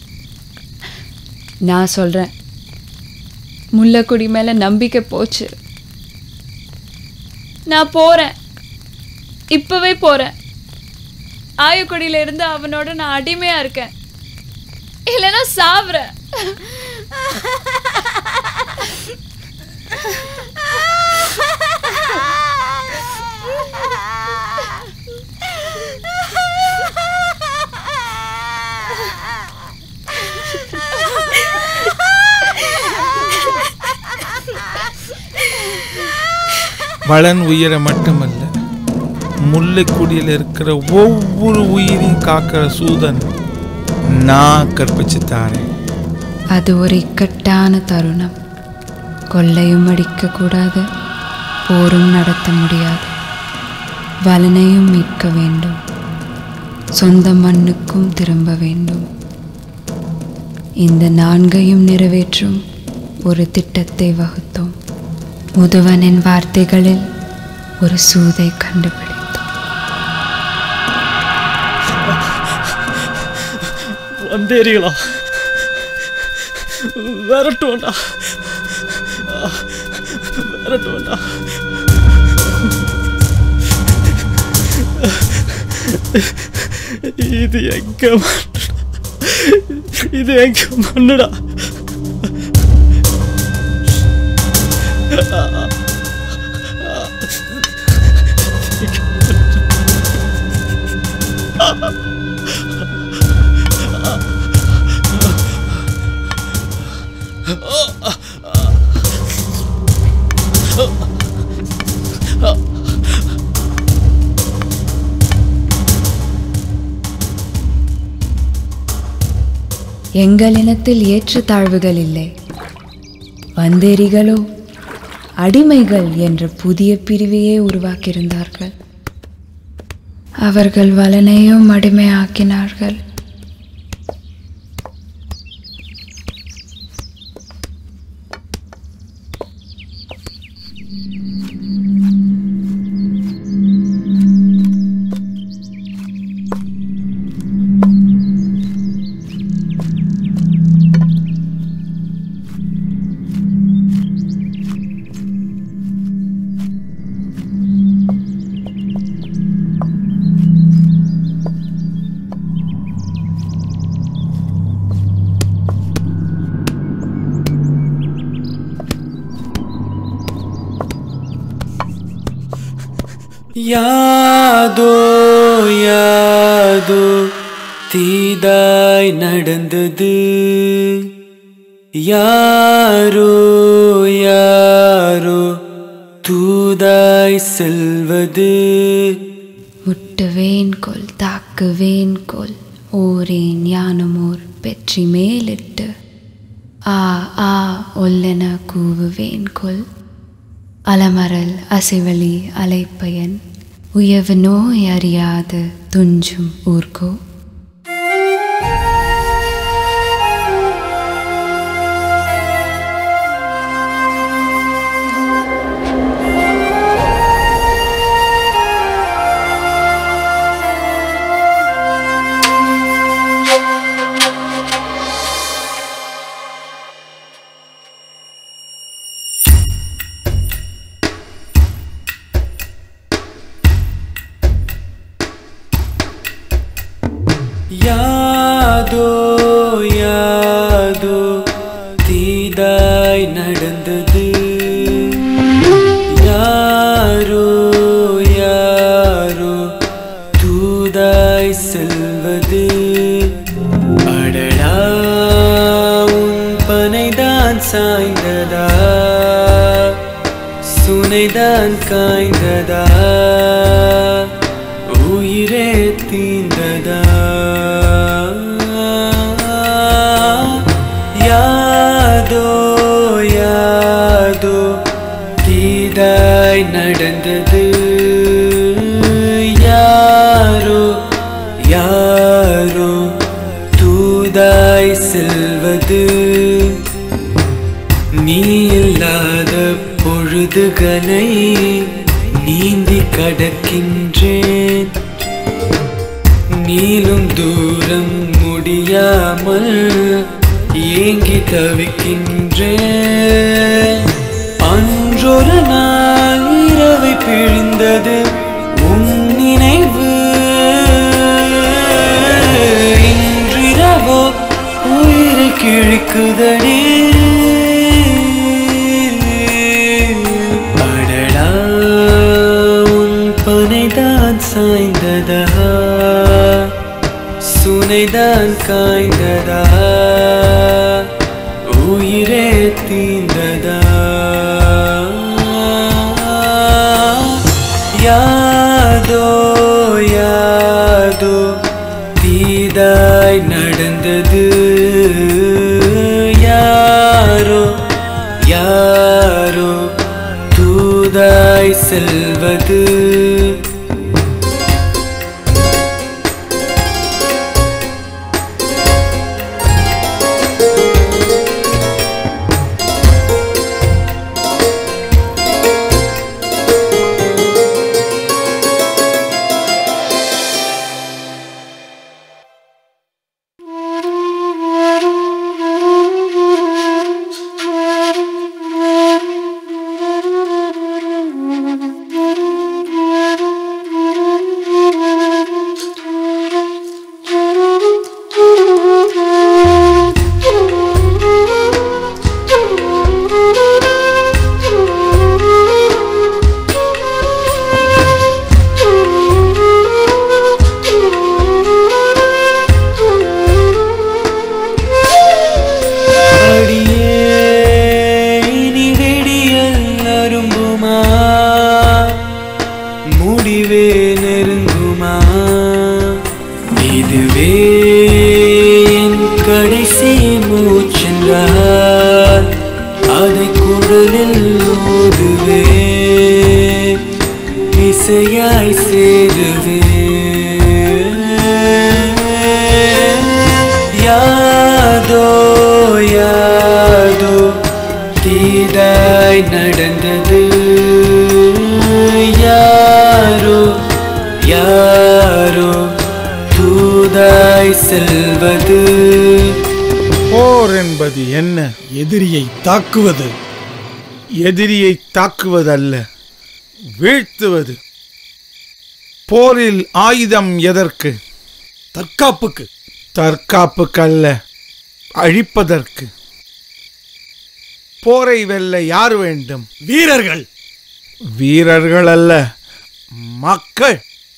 Speaker 5: நான் சொல்றேன் முல்லைக்குடி மேல நம்பிக்கை போச்சு நான் போறேன் இப்பவே போறேன் ஆயக்குடியில இருந்து அவனோட நான் அடிமையா இருக்கேன் இல்லைன்னா சாவுறேன்
Speaker 4: வளன் உயிரை மட்டுமல்ல முல்லைக்குடியில் இருக்கிற ஒவ்வொரு உயிரையும் காக்கிற சூதன் நான் கற்பிச்சு தாரேன்
Speaker 2: அது ஒரு இக்கட்டான தருணம் கொள்ளையும் அடிக்கக்கூடாது போரும் நடத்த முடியாது வலனையும் மீட்க வேண்டும் சொந்த மண்ணுக்கும் திரும்ப வேண்டும் இந்த நான்கையும் நிறைவேற்றும் ஒரு திட்டத்தை வகுத்தோம் முதுவனின் வார்த்தைகளில் ஒரு சூதை கண்டுபிடித்தோம்
Speaker 11: வந்தேரிகளா விரட்டுவோண்டா விரட்டுவோண்டா இது எங்க மண்ணுடா இது எங்க மண்ணுடா
Speaker 2: எங்கள் இனத்தில் ஏற்றத்தாழ்வுகள் இல்லை வந்தேரிகளோ அடிமைகள் என்ற புதிய பிரிவையே உருவாக்கியிருந்தார்கள் அவர்கள் வலனையும் அடிமையாக்கினார்கள்
Speaker 3: யாதோ யாதோ தீதாய் நடந்தது யாரோ யாரோ தூதாய் செல்வது
Speaker 2: முட்டுவேன் கொல் தாக்குவேன் கொல் ஓரேன் யானுமோர் பெற்றி மேலிட்டு ஆ ஆ ஒல்லென கூவுவேன் கொல் அலமரல் அசைவலி அலைப்பயன் உயவு நோய் அறியாது துஞ்சும் ஊர்கோ
Speaker 3: யாதோ யாதோ தீதாய் நடந்தது யாரோ யாரோ தூதாய் செல்வது அடடா உன் பனைதான் சாய்ந்ததா சுனைதான் காய்ந்ததா உயிரே தீந்ததா யாதோ யாதோ தீதாய் நடந்தது யாரோ யாரோ தூதாய் செல்வது நீ இல்லாத பொழுதுகளை நீந்தி கடக்கின்றேன் நீளும் தூரம் முடியாமல் ஏங்கி தவிக்கின்றேன் அன்றொரு நாள் இரவை பிழிந்தது உன் நினைவு பனைதான் சாய்ந்ததா சுனைதான் காய்ந்ததா உயிரே தீந்ததா யாதோ யாதோ தீதாய் நடந்தது யாரோ யாரோ தூதாய் செல்வது அடியே இனி விடியல் அரும்புமா முடிவே நெருங்குமா இதுவே என் கடைசி மூச்சென்றால் அதை குரலில் ஓதுவே இசையாய் சேருவே யாதோ யாதோ தீதாய் நடந்தது யாரோ யாரோ தூதாய் செல்வது
Speaker 4: போர் என்பது என்ன
Speaker 15: எதிரியை தாக்குவது
Speaker 4: எதிரியை தாக்குவதல்ல வீழ்த்துவது போரில் ஆயுதம் எதற்கு
Speaker 15: தற்காப்புக்கு
Speaker 4: தற்காப்புக்கல்ல அழிப்பதற்கு போரை வெல்ல யார் வேண்டும்
Speaker 15: வீரர்கள்
Speaker 4: வீரர்கள் அல்ல மக்கள்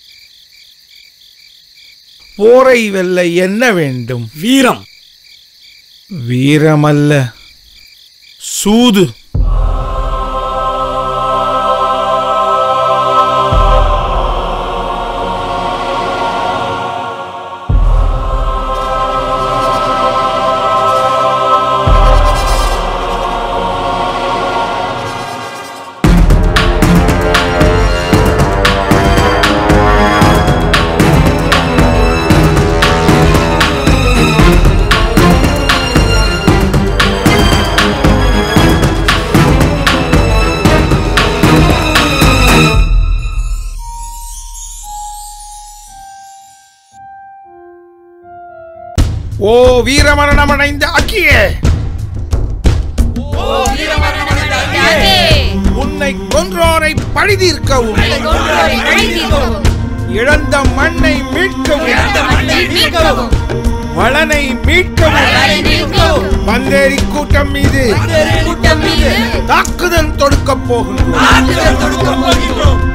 Speaker 4: போரை வெல்ல என்ன வேண்டும்
Speaker 15: வீரம்
Speaker 4: வீரமல்ல சூது ஓ வீரமரணமடைந்த அக்கியே உன்னை கொன்றோரை பழிதீர்க்கவும் இழந்த மண்ணை மீட்கவும் வளனை மீட்கவும் பந்தேரி கூட்டம் மீது தாக்குதல் தொடுக்கப் போகின்றோம்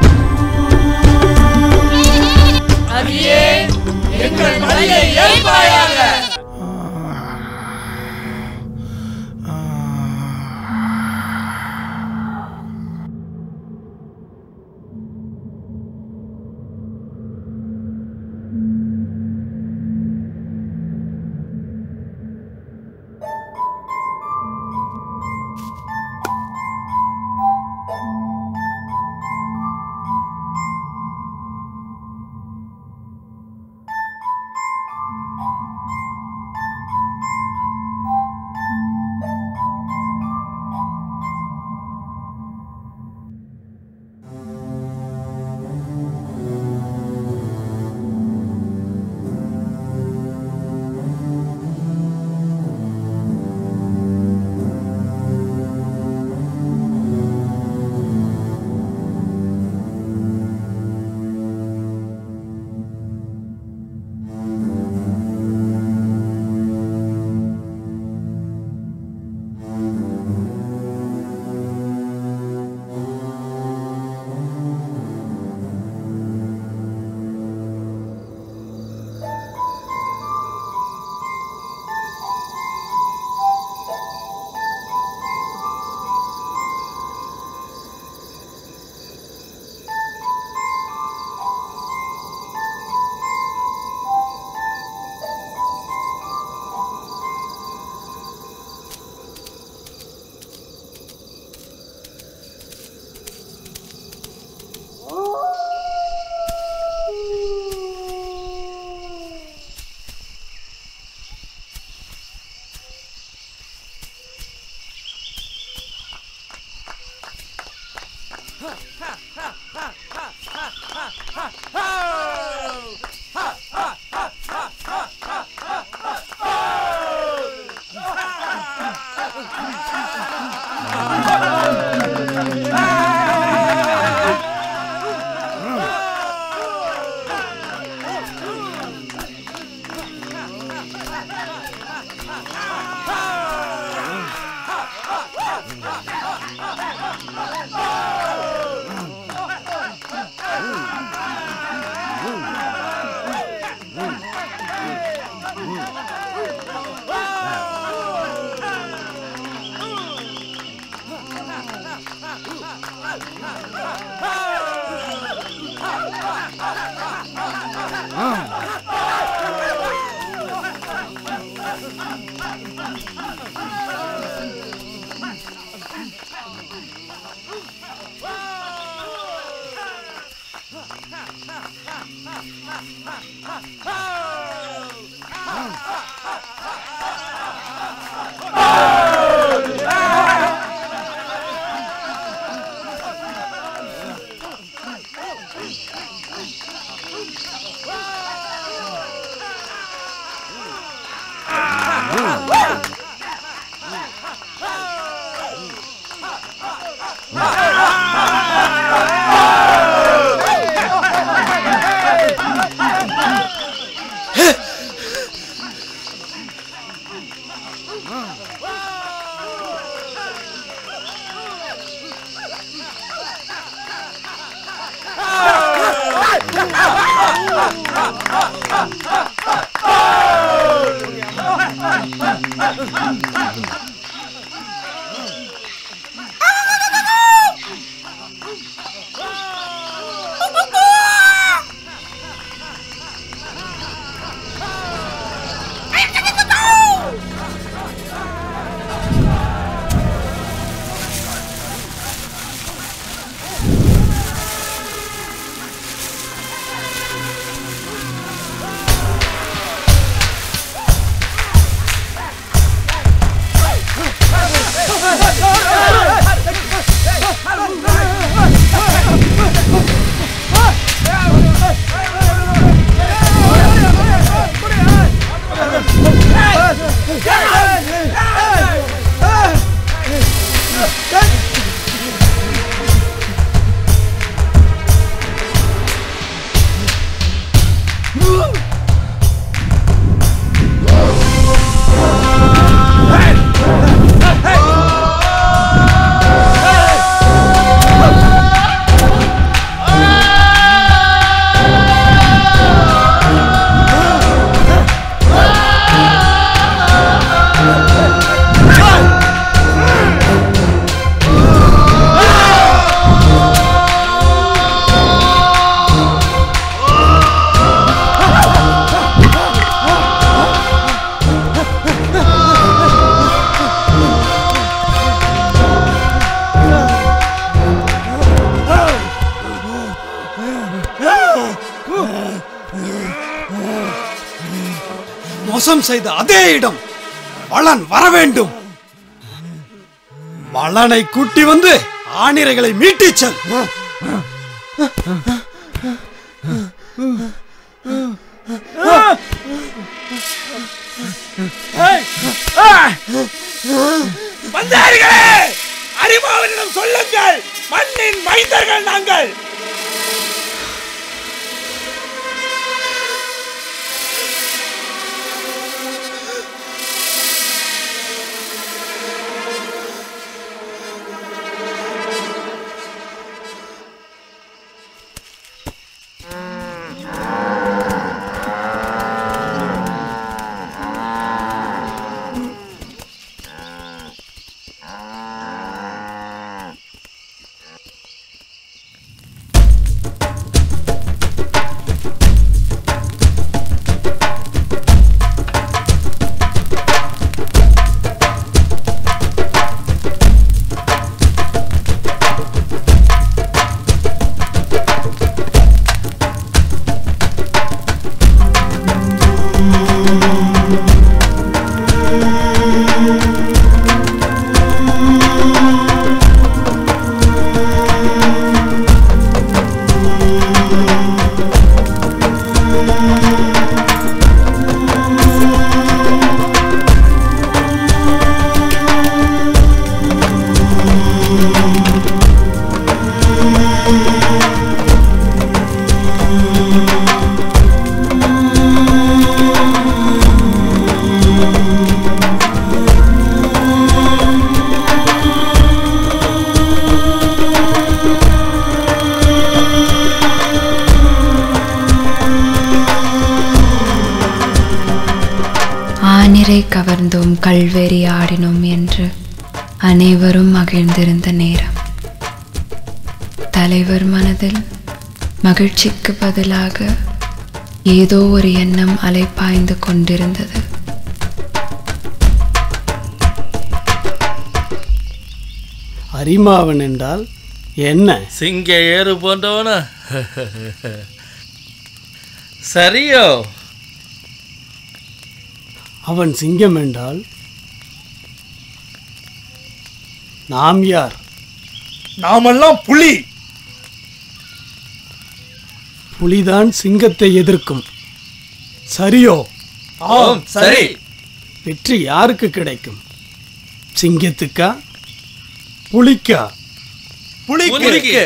Speaker 15: மோசம் செய்த அதே இடம் வளன் வர வேண்டும் வளனை கூட்டி வந்து ஆணிரைகளை மீட்டிச் செல்
Speaker 4: வந்தார்களே அறிமாவனிடம் சொல்லுங்கள் மண்ணின் மைந்தர்கள் நாங்கள்
Speaker 2: காற்றை கவர்ந்தோம் கல்வெறி ஆடினோம் என்று அனைவரும் மகிழ்ந்திருந்த நேரம் தலைவர் மனதில் மகிழ்ச்சிக்கு பதிலாக ஏதோ ஒரு எண்ணம் அலைப்பாய்ந்து கொண்டிருந்தது
Speaker 16: அரிமாவன் என்றால் என்ன
Speaker 9: சிங்க ஏறு போன்றவனா சரியோ
Speaker 16: அவன் சிங்கம் என்றால் நாம் யார்
Speaker 9: நாமெல்லாம் புலி
Speaker 16: புலிதான் சிங்கத்தை எதிர்க்கும் சரியோ
Speaker 9: ஆம், சரி.
Speaker 16: வெற்றி யாருக்கு கிடைக்கும் சிங்கத்துக்கா புலிக்கா
Speaker 9: புலிக்கு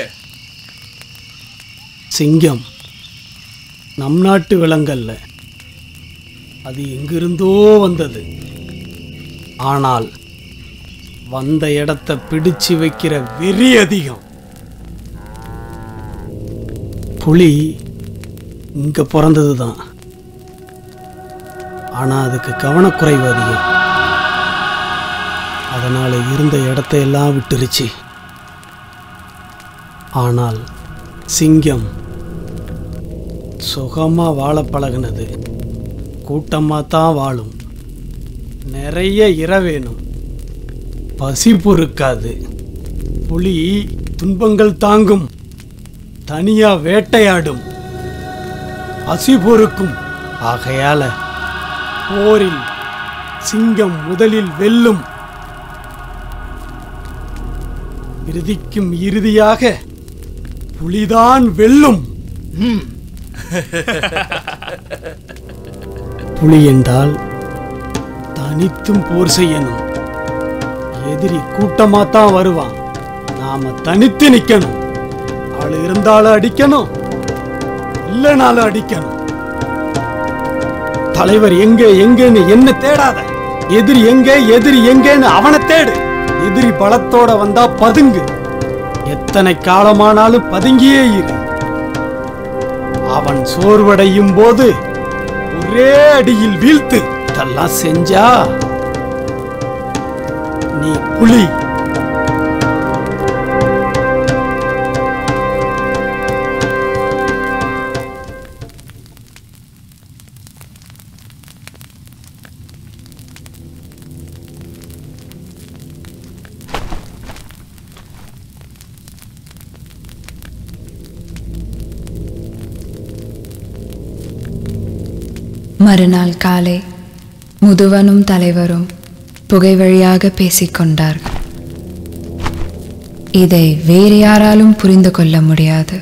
Speaker 16: சிங்கம் நம் நாட்டு விலங்கல்ல அது எங்கிருந்தோ வந்தது ஆனால் வந்த இடத்த பிடிச்சு வைக்கிற வெறி அதிகம் புலி இங்க பிறந்தது தான் ஆனா அதுக்கு கவனக்குறைவு அதிகம் அதனால இருந்த இடத்தையெல்லாம் விட்டுருச்சு ஆனால் சிங்கம் சுகமா வாழ பழகுனது கூட்டமா தான் வாழும் நிறைய இர வேணும் பசி பொறுக்காது புலி துன்பங்கள் தாங்கும் தனியா வேட்டையாடும் பசி பொறுக்கும் ஆகையால போரில் சிங்கம் முதலில் வெல்லும் இறுதிக்கும் இறுதியாக புலிதான் வெல்லும் புலி என்றால் தனித்தும் போர் செய்யணும் எதிரி கூட்டமா தான் வருவான் நாம தனித்து நிக்கணும் ஆள் இருந்தாலும் அடிக்கணும் இல்லைனாலும் அடிக்கணும் தலைவர் எங்க எங்கன்னு என்ன தேடாத எதிரி எங்க எதிரி எங்கன்னு அவனை தேடு எதிரி பலத்தோட வந்தா பதுங்கு எத்தனை காலமானாலும் பதுங்கியே இரு அவன் சோர்வடையும் போது ஒரே அடியில் வீழ்த்து இதெல்லாம் செஞ்சா நீ புலி
Speaker 2: மறுநாள் காலை முதுவனும் தலைவரும் புகை வழியாக பேசிக்கொண்டார்கள் இதை வேறு யாராலும் புரிந்து கொள்ள முடியாது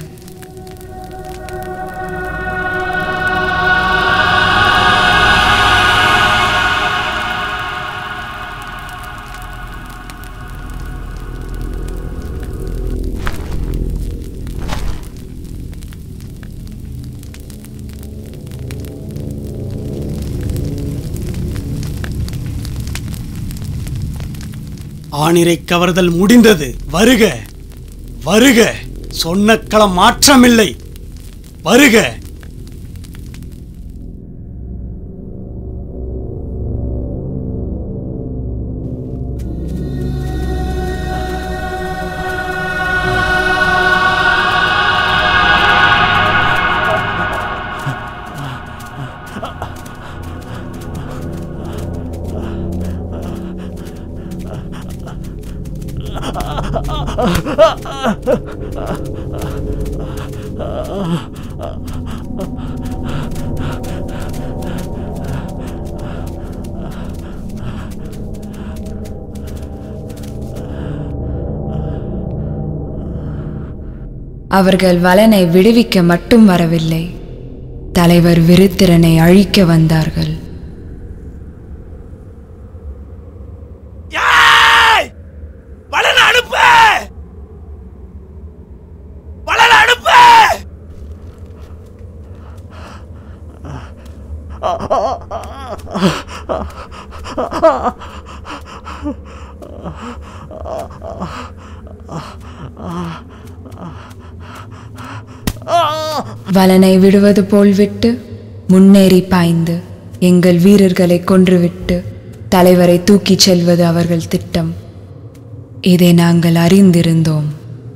Speaker 16: ஆணிரை கவர்தல் முடிந்தது வருக வருக சொன்ன களம் மாற்றமில்லை வருக
Speaker 2: அவர்கள் வலனை விடுவிக்க மட்டும் வரவில்லை தலைவர் விருத்திரனை அழிக்க வந்தார்கள்
Speaker 9: வளன அனுப்பு வளன அனுப்பு
Speaker 2: வலனை விடுவது போல் விட்டு முன்னேறி பாய்ந்து எங்கள் வீரர்களை கொன்றுவிட்டு தலைவரை தூக்கிச் செல்வது அவர்கள் திட்டம் இதை நாங்கள் அறிந்திருந்தோம்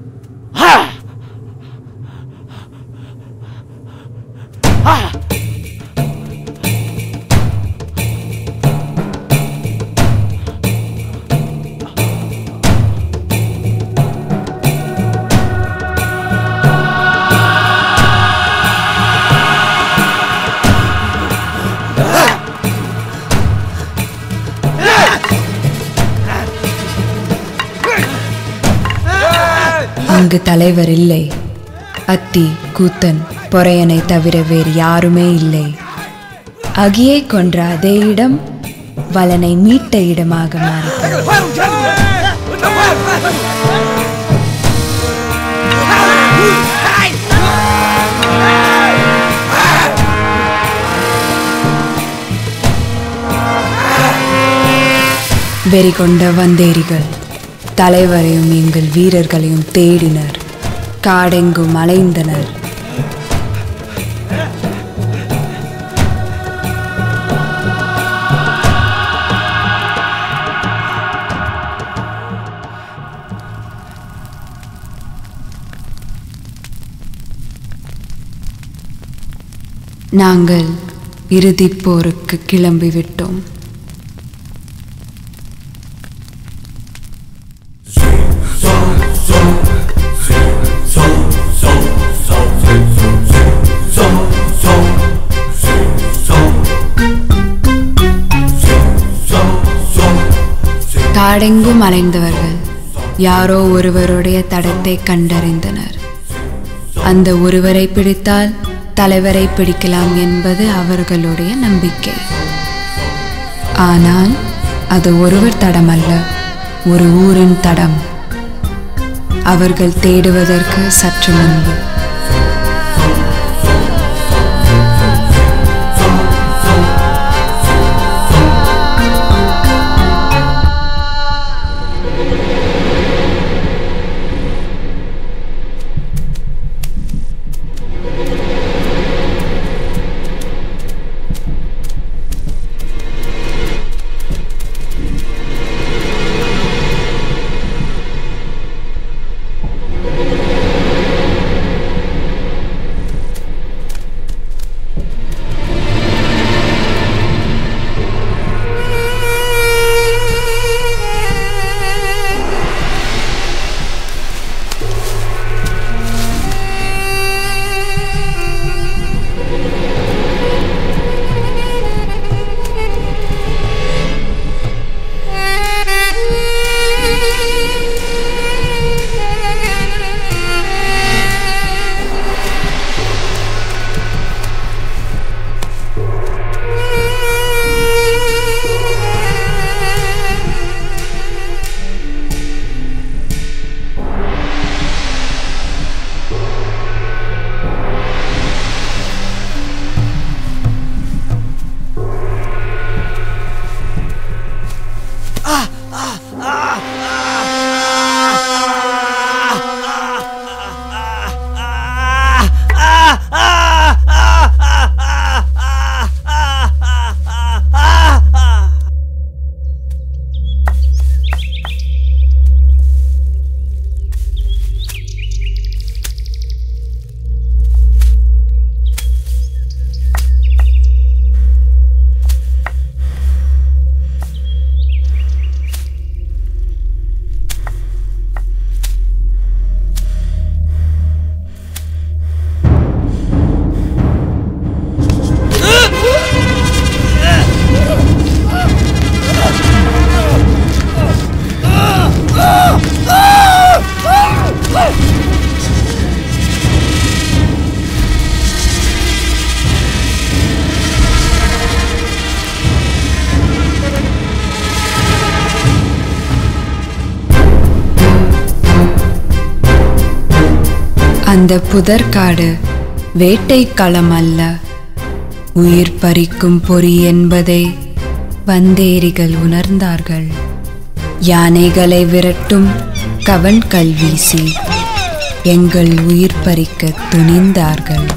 Speaker 2: அங்கு தலைவர் இல்லை அத்தி கூத்தன் பொறையனை தவிர வேறு யாருமே இல்லை அகியை கொன்ற அதே இடம் வலனை மீட்ட இடமாக மாறியது வெறி கொண்ட வந்தேரிகள் தலைவரையும் எங்கள் வீரர்களையும் தேடினர் காடெங்கும் அலைந்தனர் நாங்கள் இறுதிப் போருக்கு கிளம்பிவிட்டோம் காடெங்கும் அலைந்தவர்கள் யாரோ ஒருவருடைய தடத்தை கண்டறிந்தனர் அந்த ஒருவரை பிடித்தால் தலைவரை பிடிக்கலாம் என்பது அவர்களுடைய நம்பிக்கை ஆனால் அது ஒருவர் தடம் அல்ல ஒரு ஊரின் தடம் அவர்கள் தேடுவதற்கு சற்று முன்பு அந்த புதர்காடு வேட்டை களம் அல்ல உயிர் பறிக்கும் பொறி என்பதை வந்தேரிகள் உணர்ந்தார்கள் யானைகளை விரட்டும் கவன் கல்வீசி எங்கள் உயிர் பறிக்க துணிந்தார்கள்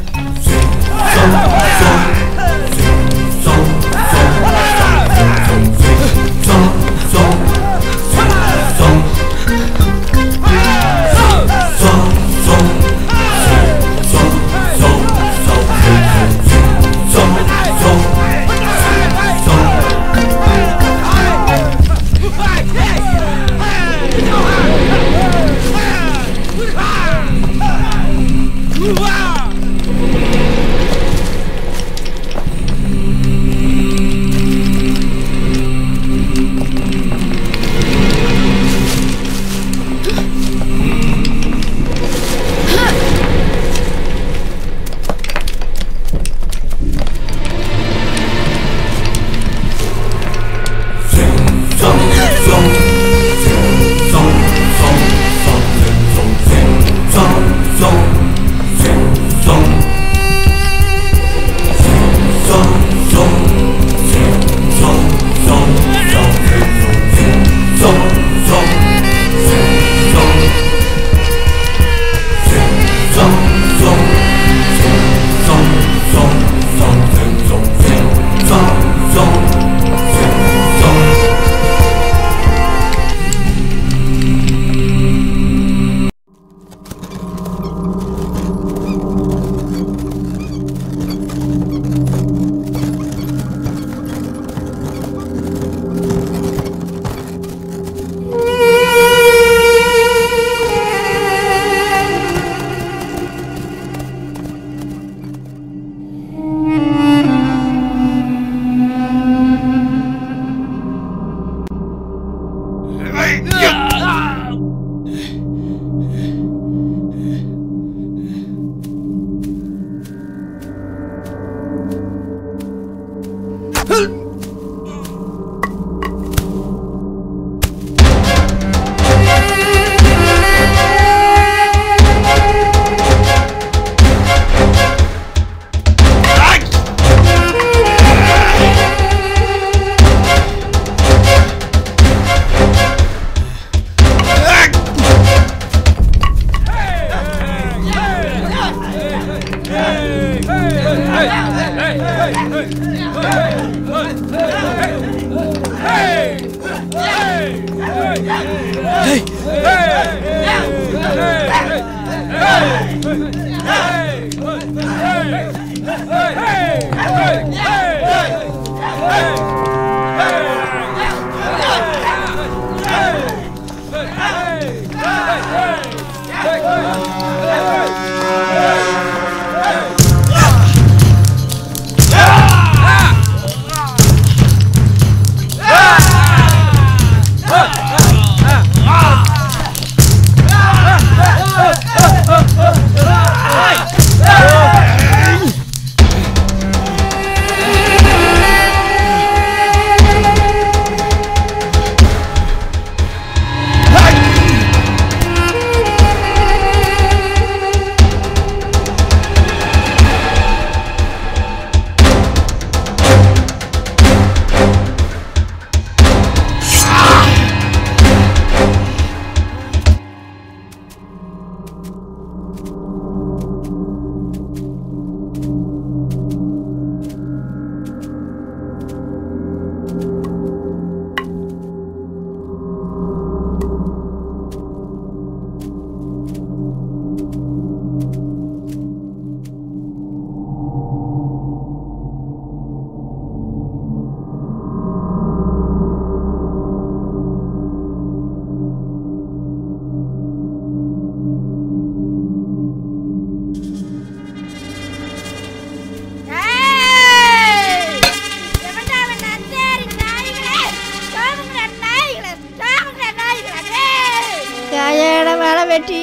Speaker 14: காயட வேலை வெட்டி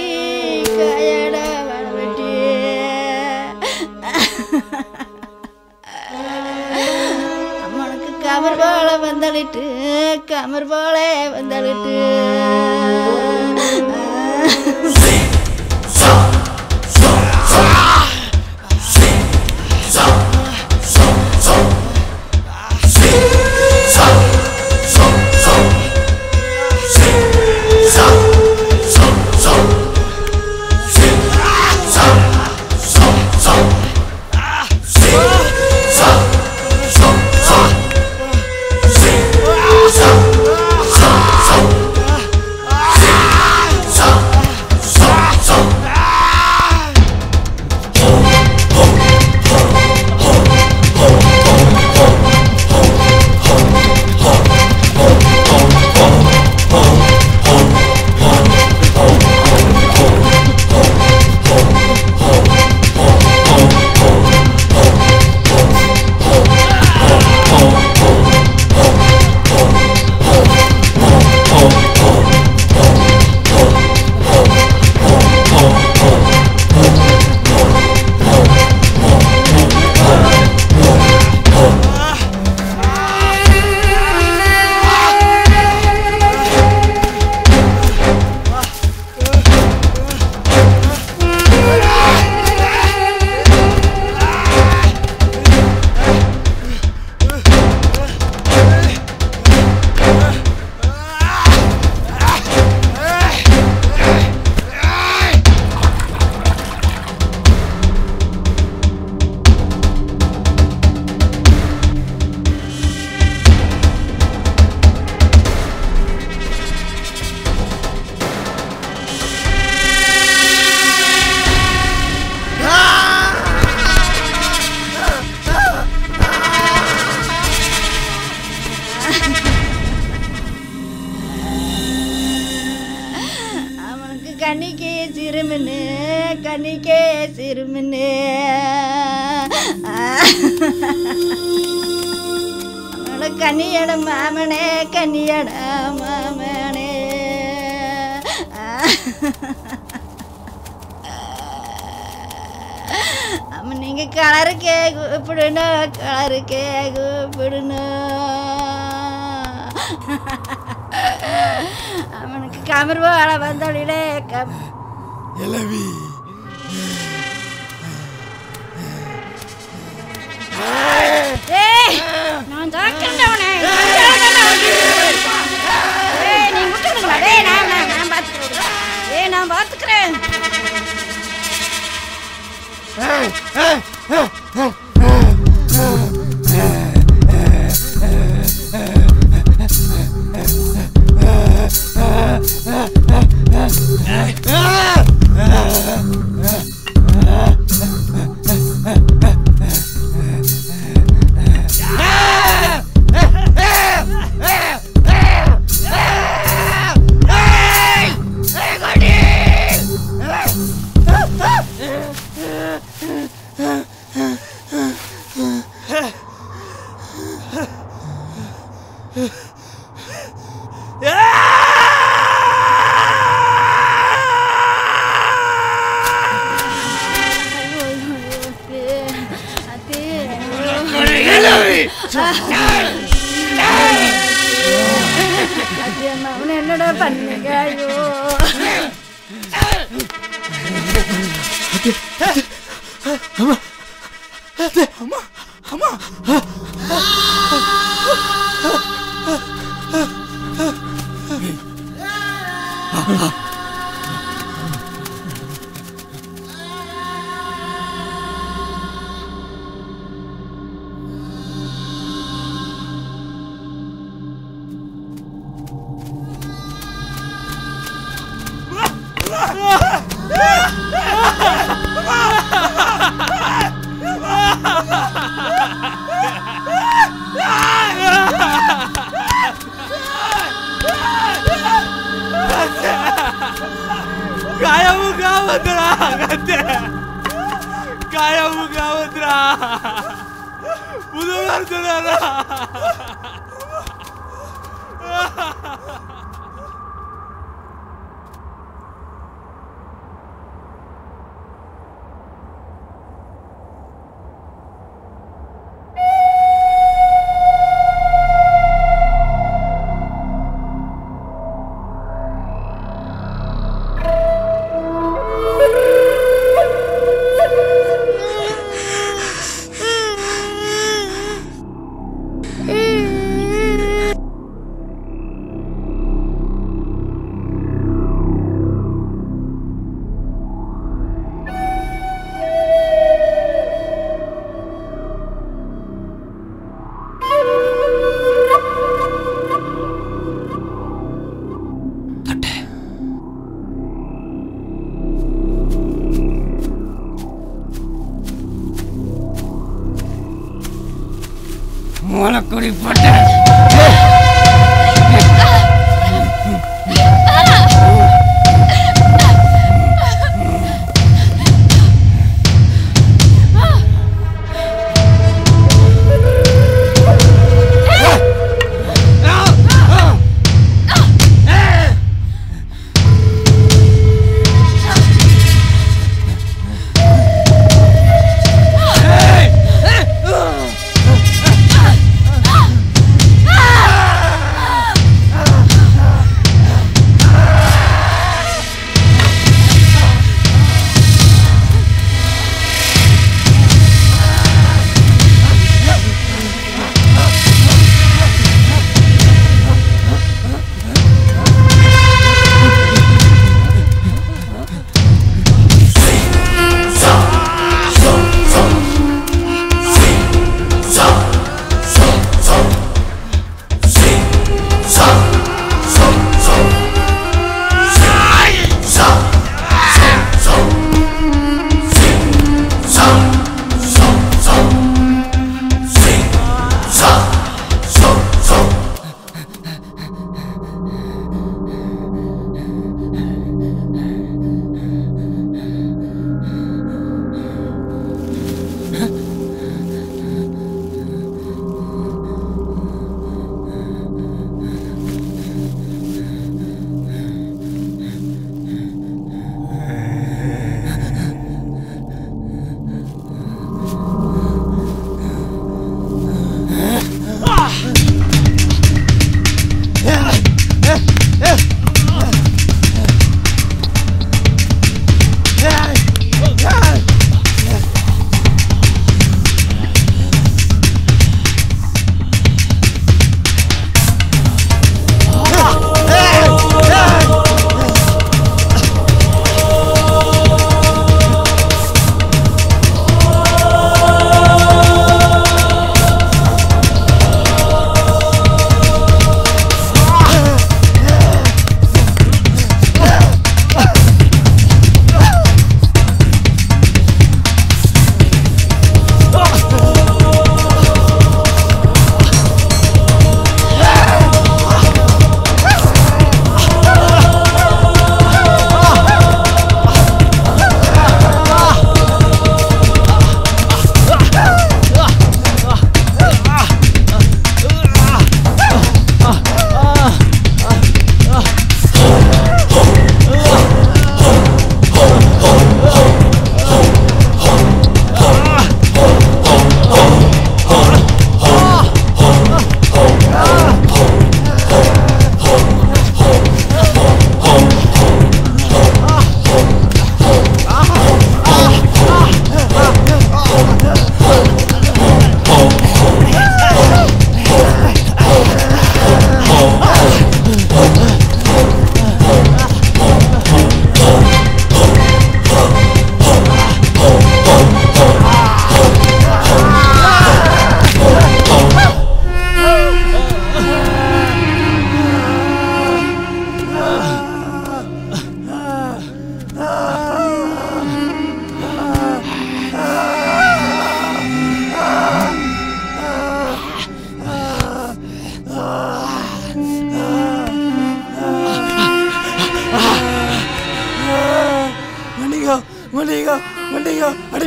Speaker 14: காயட வேலை வெட்டி அம்மனுக்கு கமர் போல வந்தளிட்டு கமர் போல வந்தளிட்டு
Speaker 9: Sa
Speaker 14: அவனோட கன்னியட மாமனே கன்னியட மாமனே அவன் நீங்க கலருக்கே கூப்பிடணும் கலருக்கே கூப்பிடணும் அவனுக்கு கமர் வாழ வந்தோடனே கம்
Speaker 15: இளவி
Speaker 14: ஏய், நான் ஜாக்கிரதவனே, நான் ஜாக்கிரதவனே. ஏய், நீ விட்டுடுங்களா? டேய், நான் நான் நான் பார்த்துக்கிறேன். ஏய், நான் பார்த்துக்கிறேன். அத்தியம்மா, அவனை என்னடா பண்ணீங்க ஐயோ
Speaker 15: அம்மா அம்மா
Speaker 9: காயமு காவத்ரா கத்தே காயமு காவத்ரா புது வருத்தனா
Speaker 15: மூலக்குடி போட்ட
Speaker 9: Ah!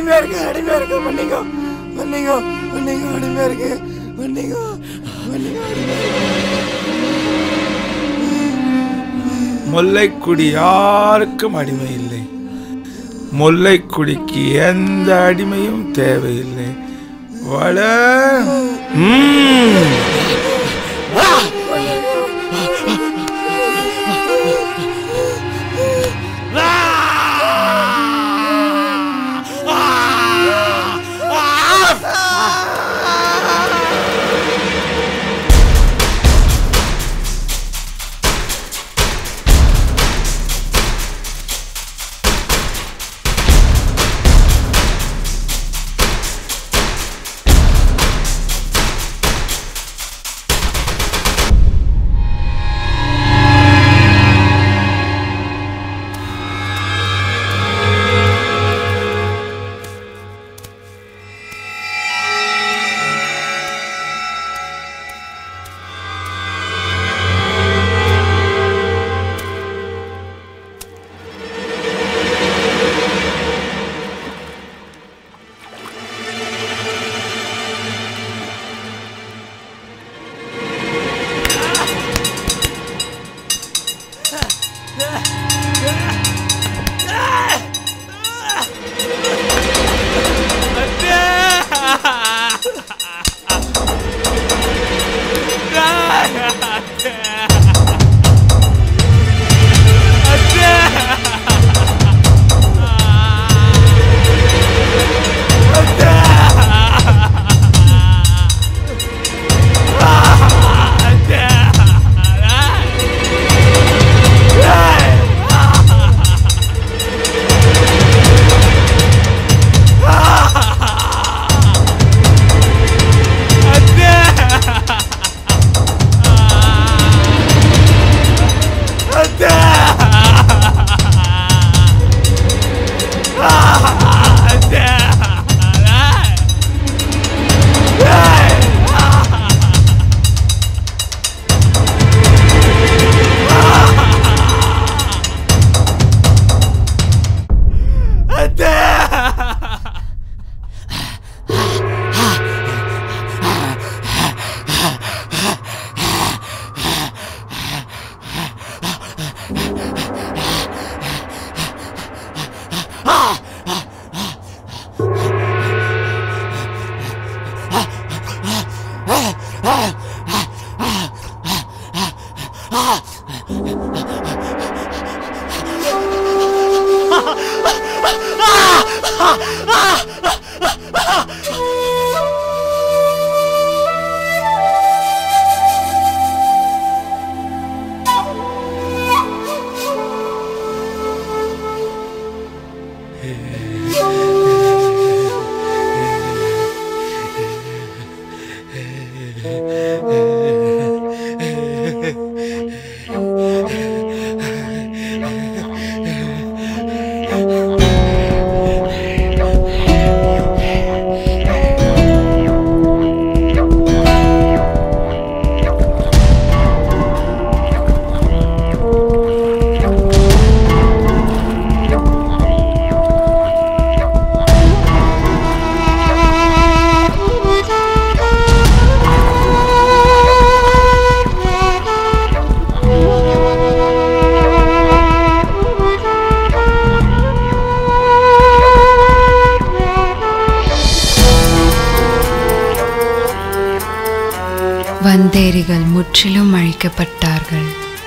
Speaker 3: அடிமையா இருக்கு அடிமையா இருக்கு மன்னிங்க மன்னிங்க மன்னிங்க அடிமையா இருக்கு மன்னிங்க மன்னிங்க
Speaker 4: முல்லைக்குடி யாருக்கும் அடிமை இல்லை முல்லைக்குடிக்கு எந்த அடிமையும் தேவையில்லை வள ம்.
Speaker 2: வந்தேரிகள் முற்றிலும் அழிக்கப்பட்டார்கள்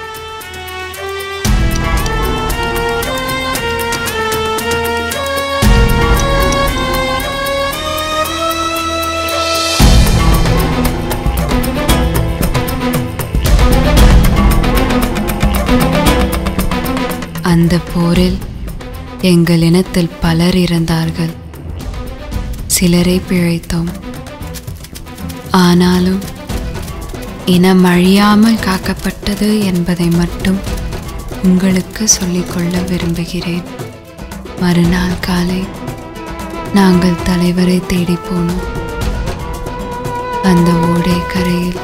Speaker 2: அந்த போரில் எங்கள் இனத்தில் பலர் இறந்தார்கள் சிலரை பிழைத்தோம் ஆனாலும் இனம் அழியாமல் காக்கப்பட்டது என்பதை மட்டும் உங்களுக்கு சொல்லிக்கொள்ள விரும்புகிறேன் மறுநாள் காலை நாங்கள் தலைவரை தேடி போனோம் அந்த ஓடை கரையில்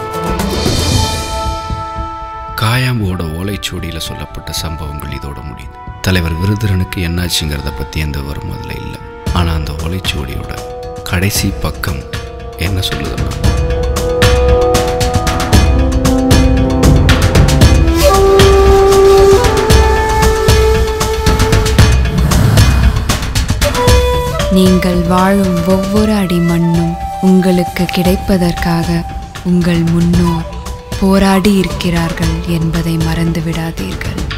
Speaker 1: காயாம்புவோட ஓலைச்சுவடியில் சொல்லப்பட்ட சம்பவங்கள் இதோட முடியுது தலைவர் விருதுரனுக்கு என்னாச்சுங்கிறத பற்றி எந்த விவரமும் அதில் இல்லை ஆனால் அந்த ஓலைச்சுவடியோட கடைசி பக்கம் என்ன சொல்லுதுன்னா
Speaker 2: நீங்கள் வாழும் ஒவ்வொரு அடி மண்ணும் உங்களுக்கு கிடைப்பதற்காக உங்கள் முன்னோர் போராடி இருக்கிறார்கள் என்பதை மறந்து விடாதீர்கள்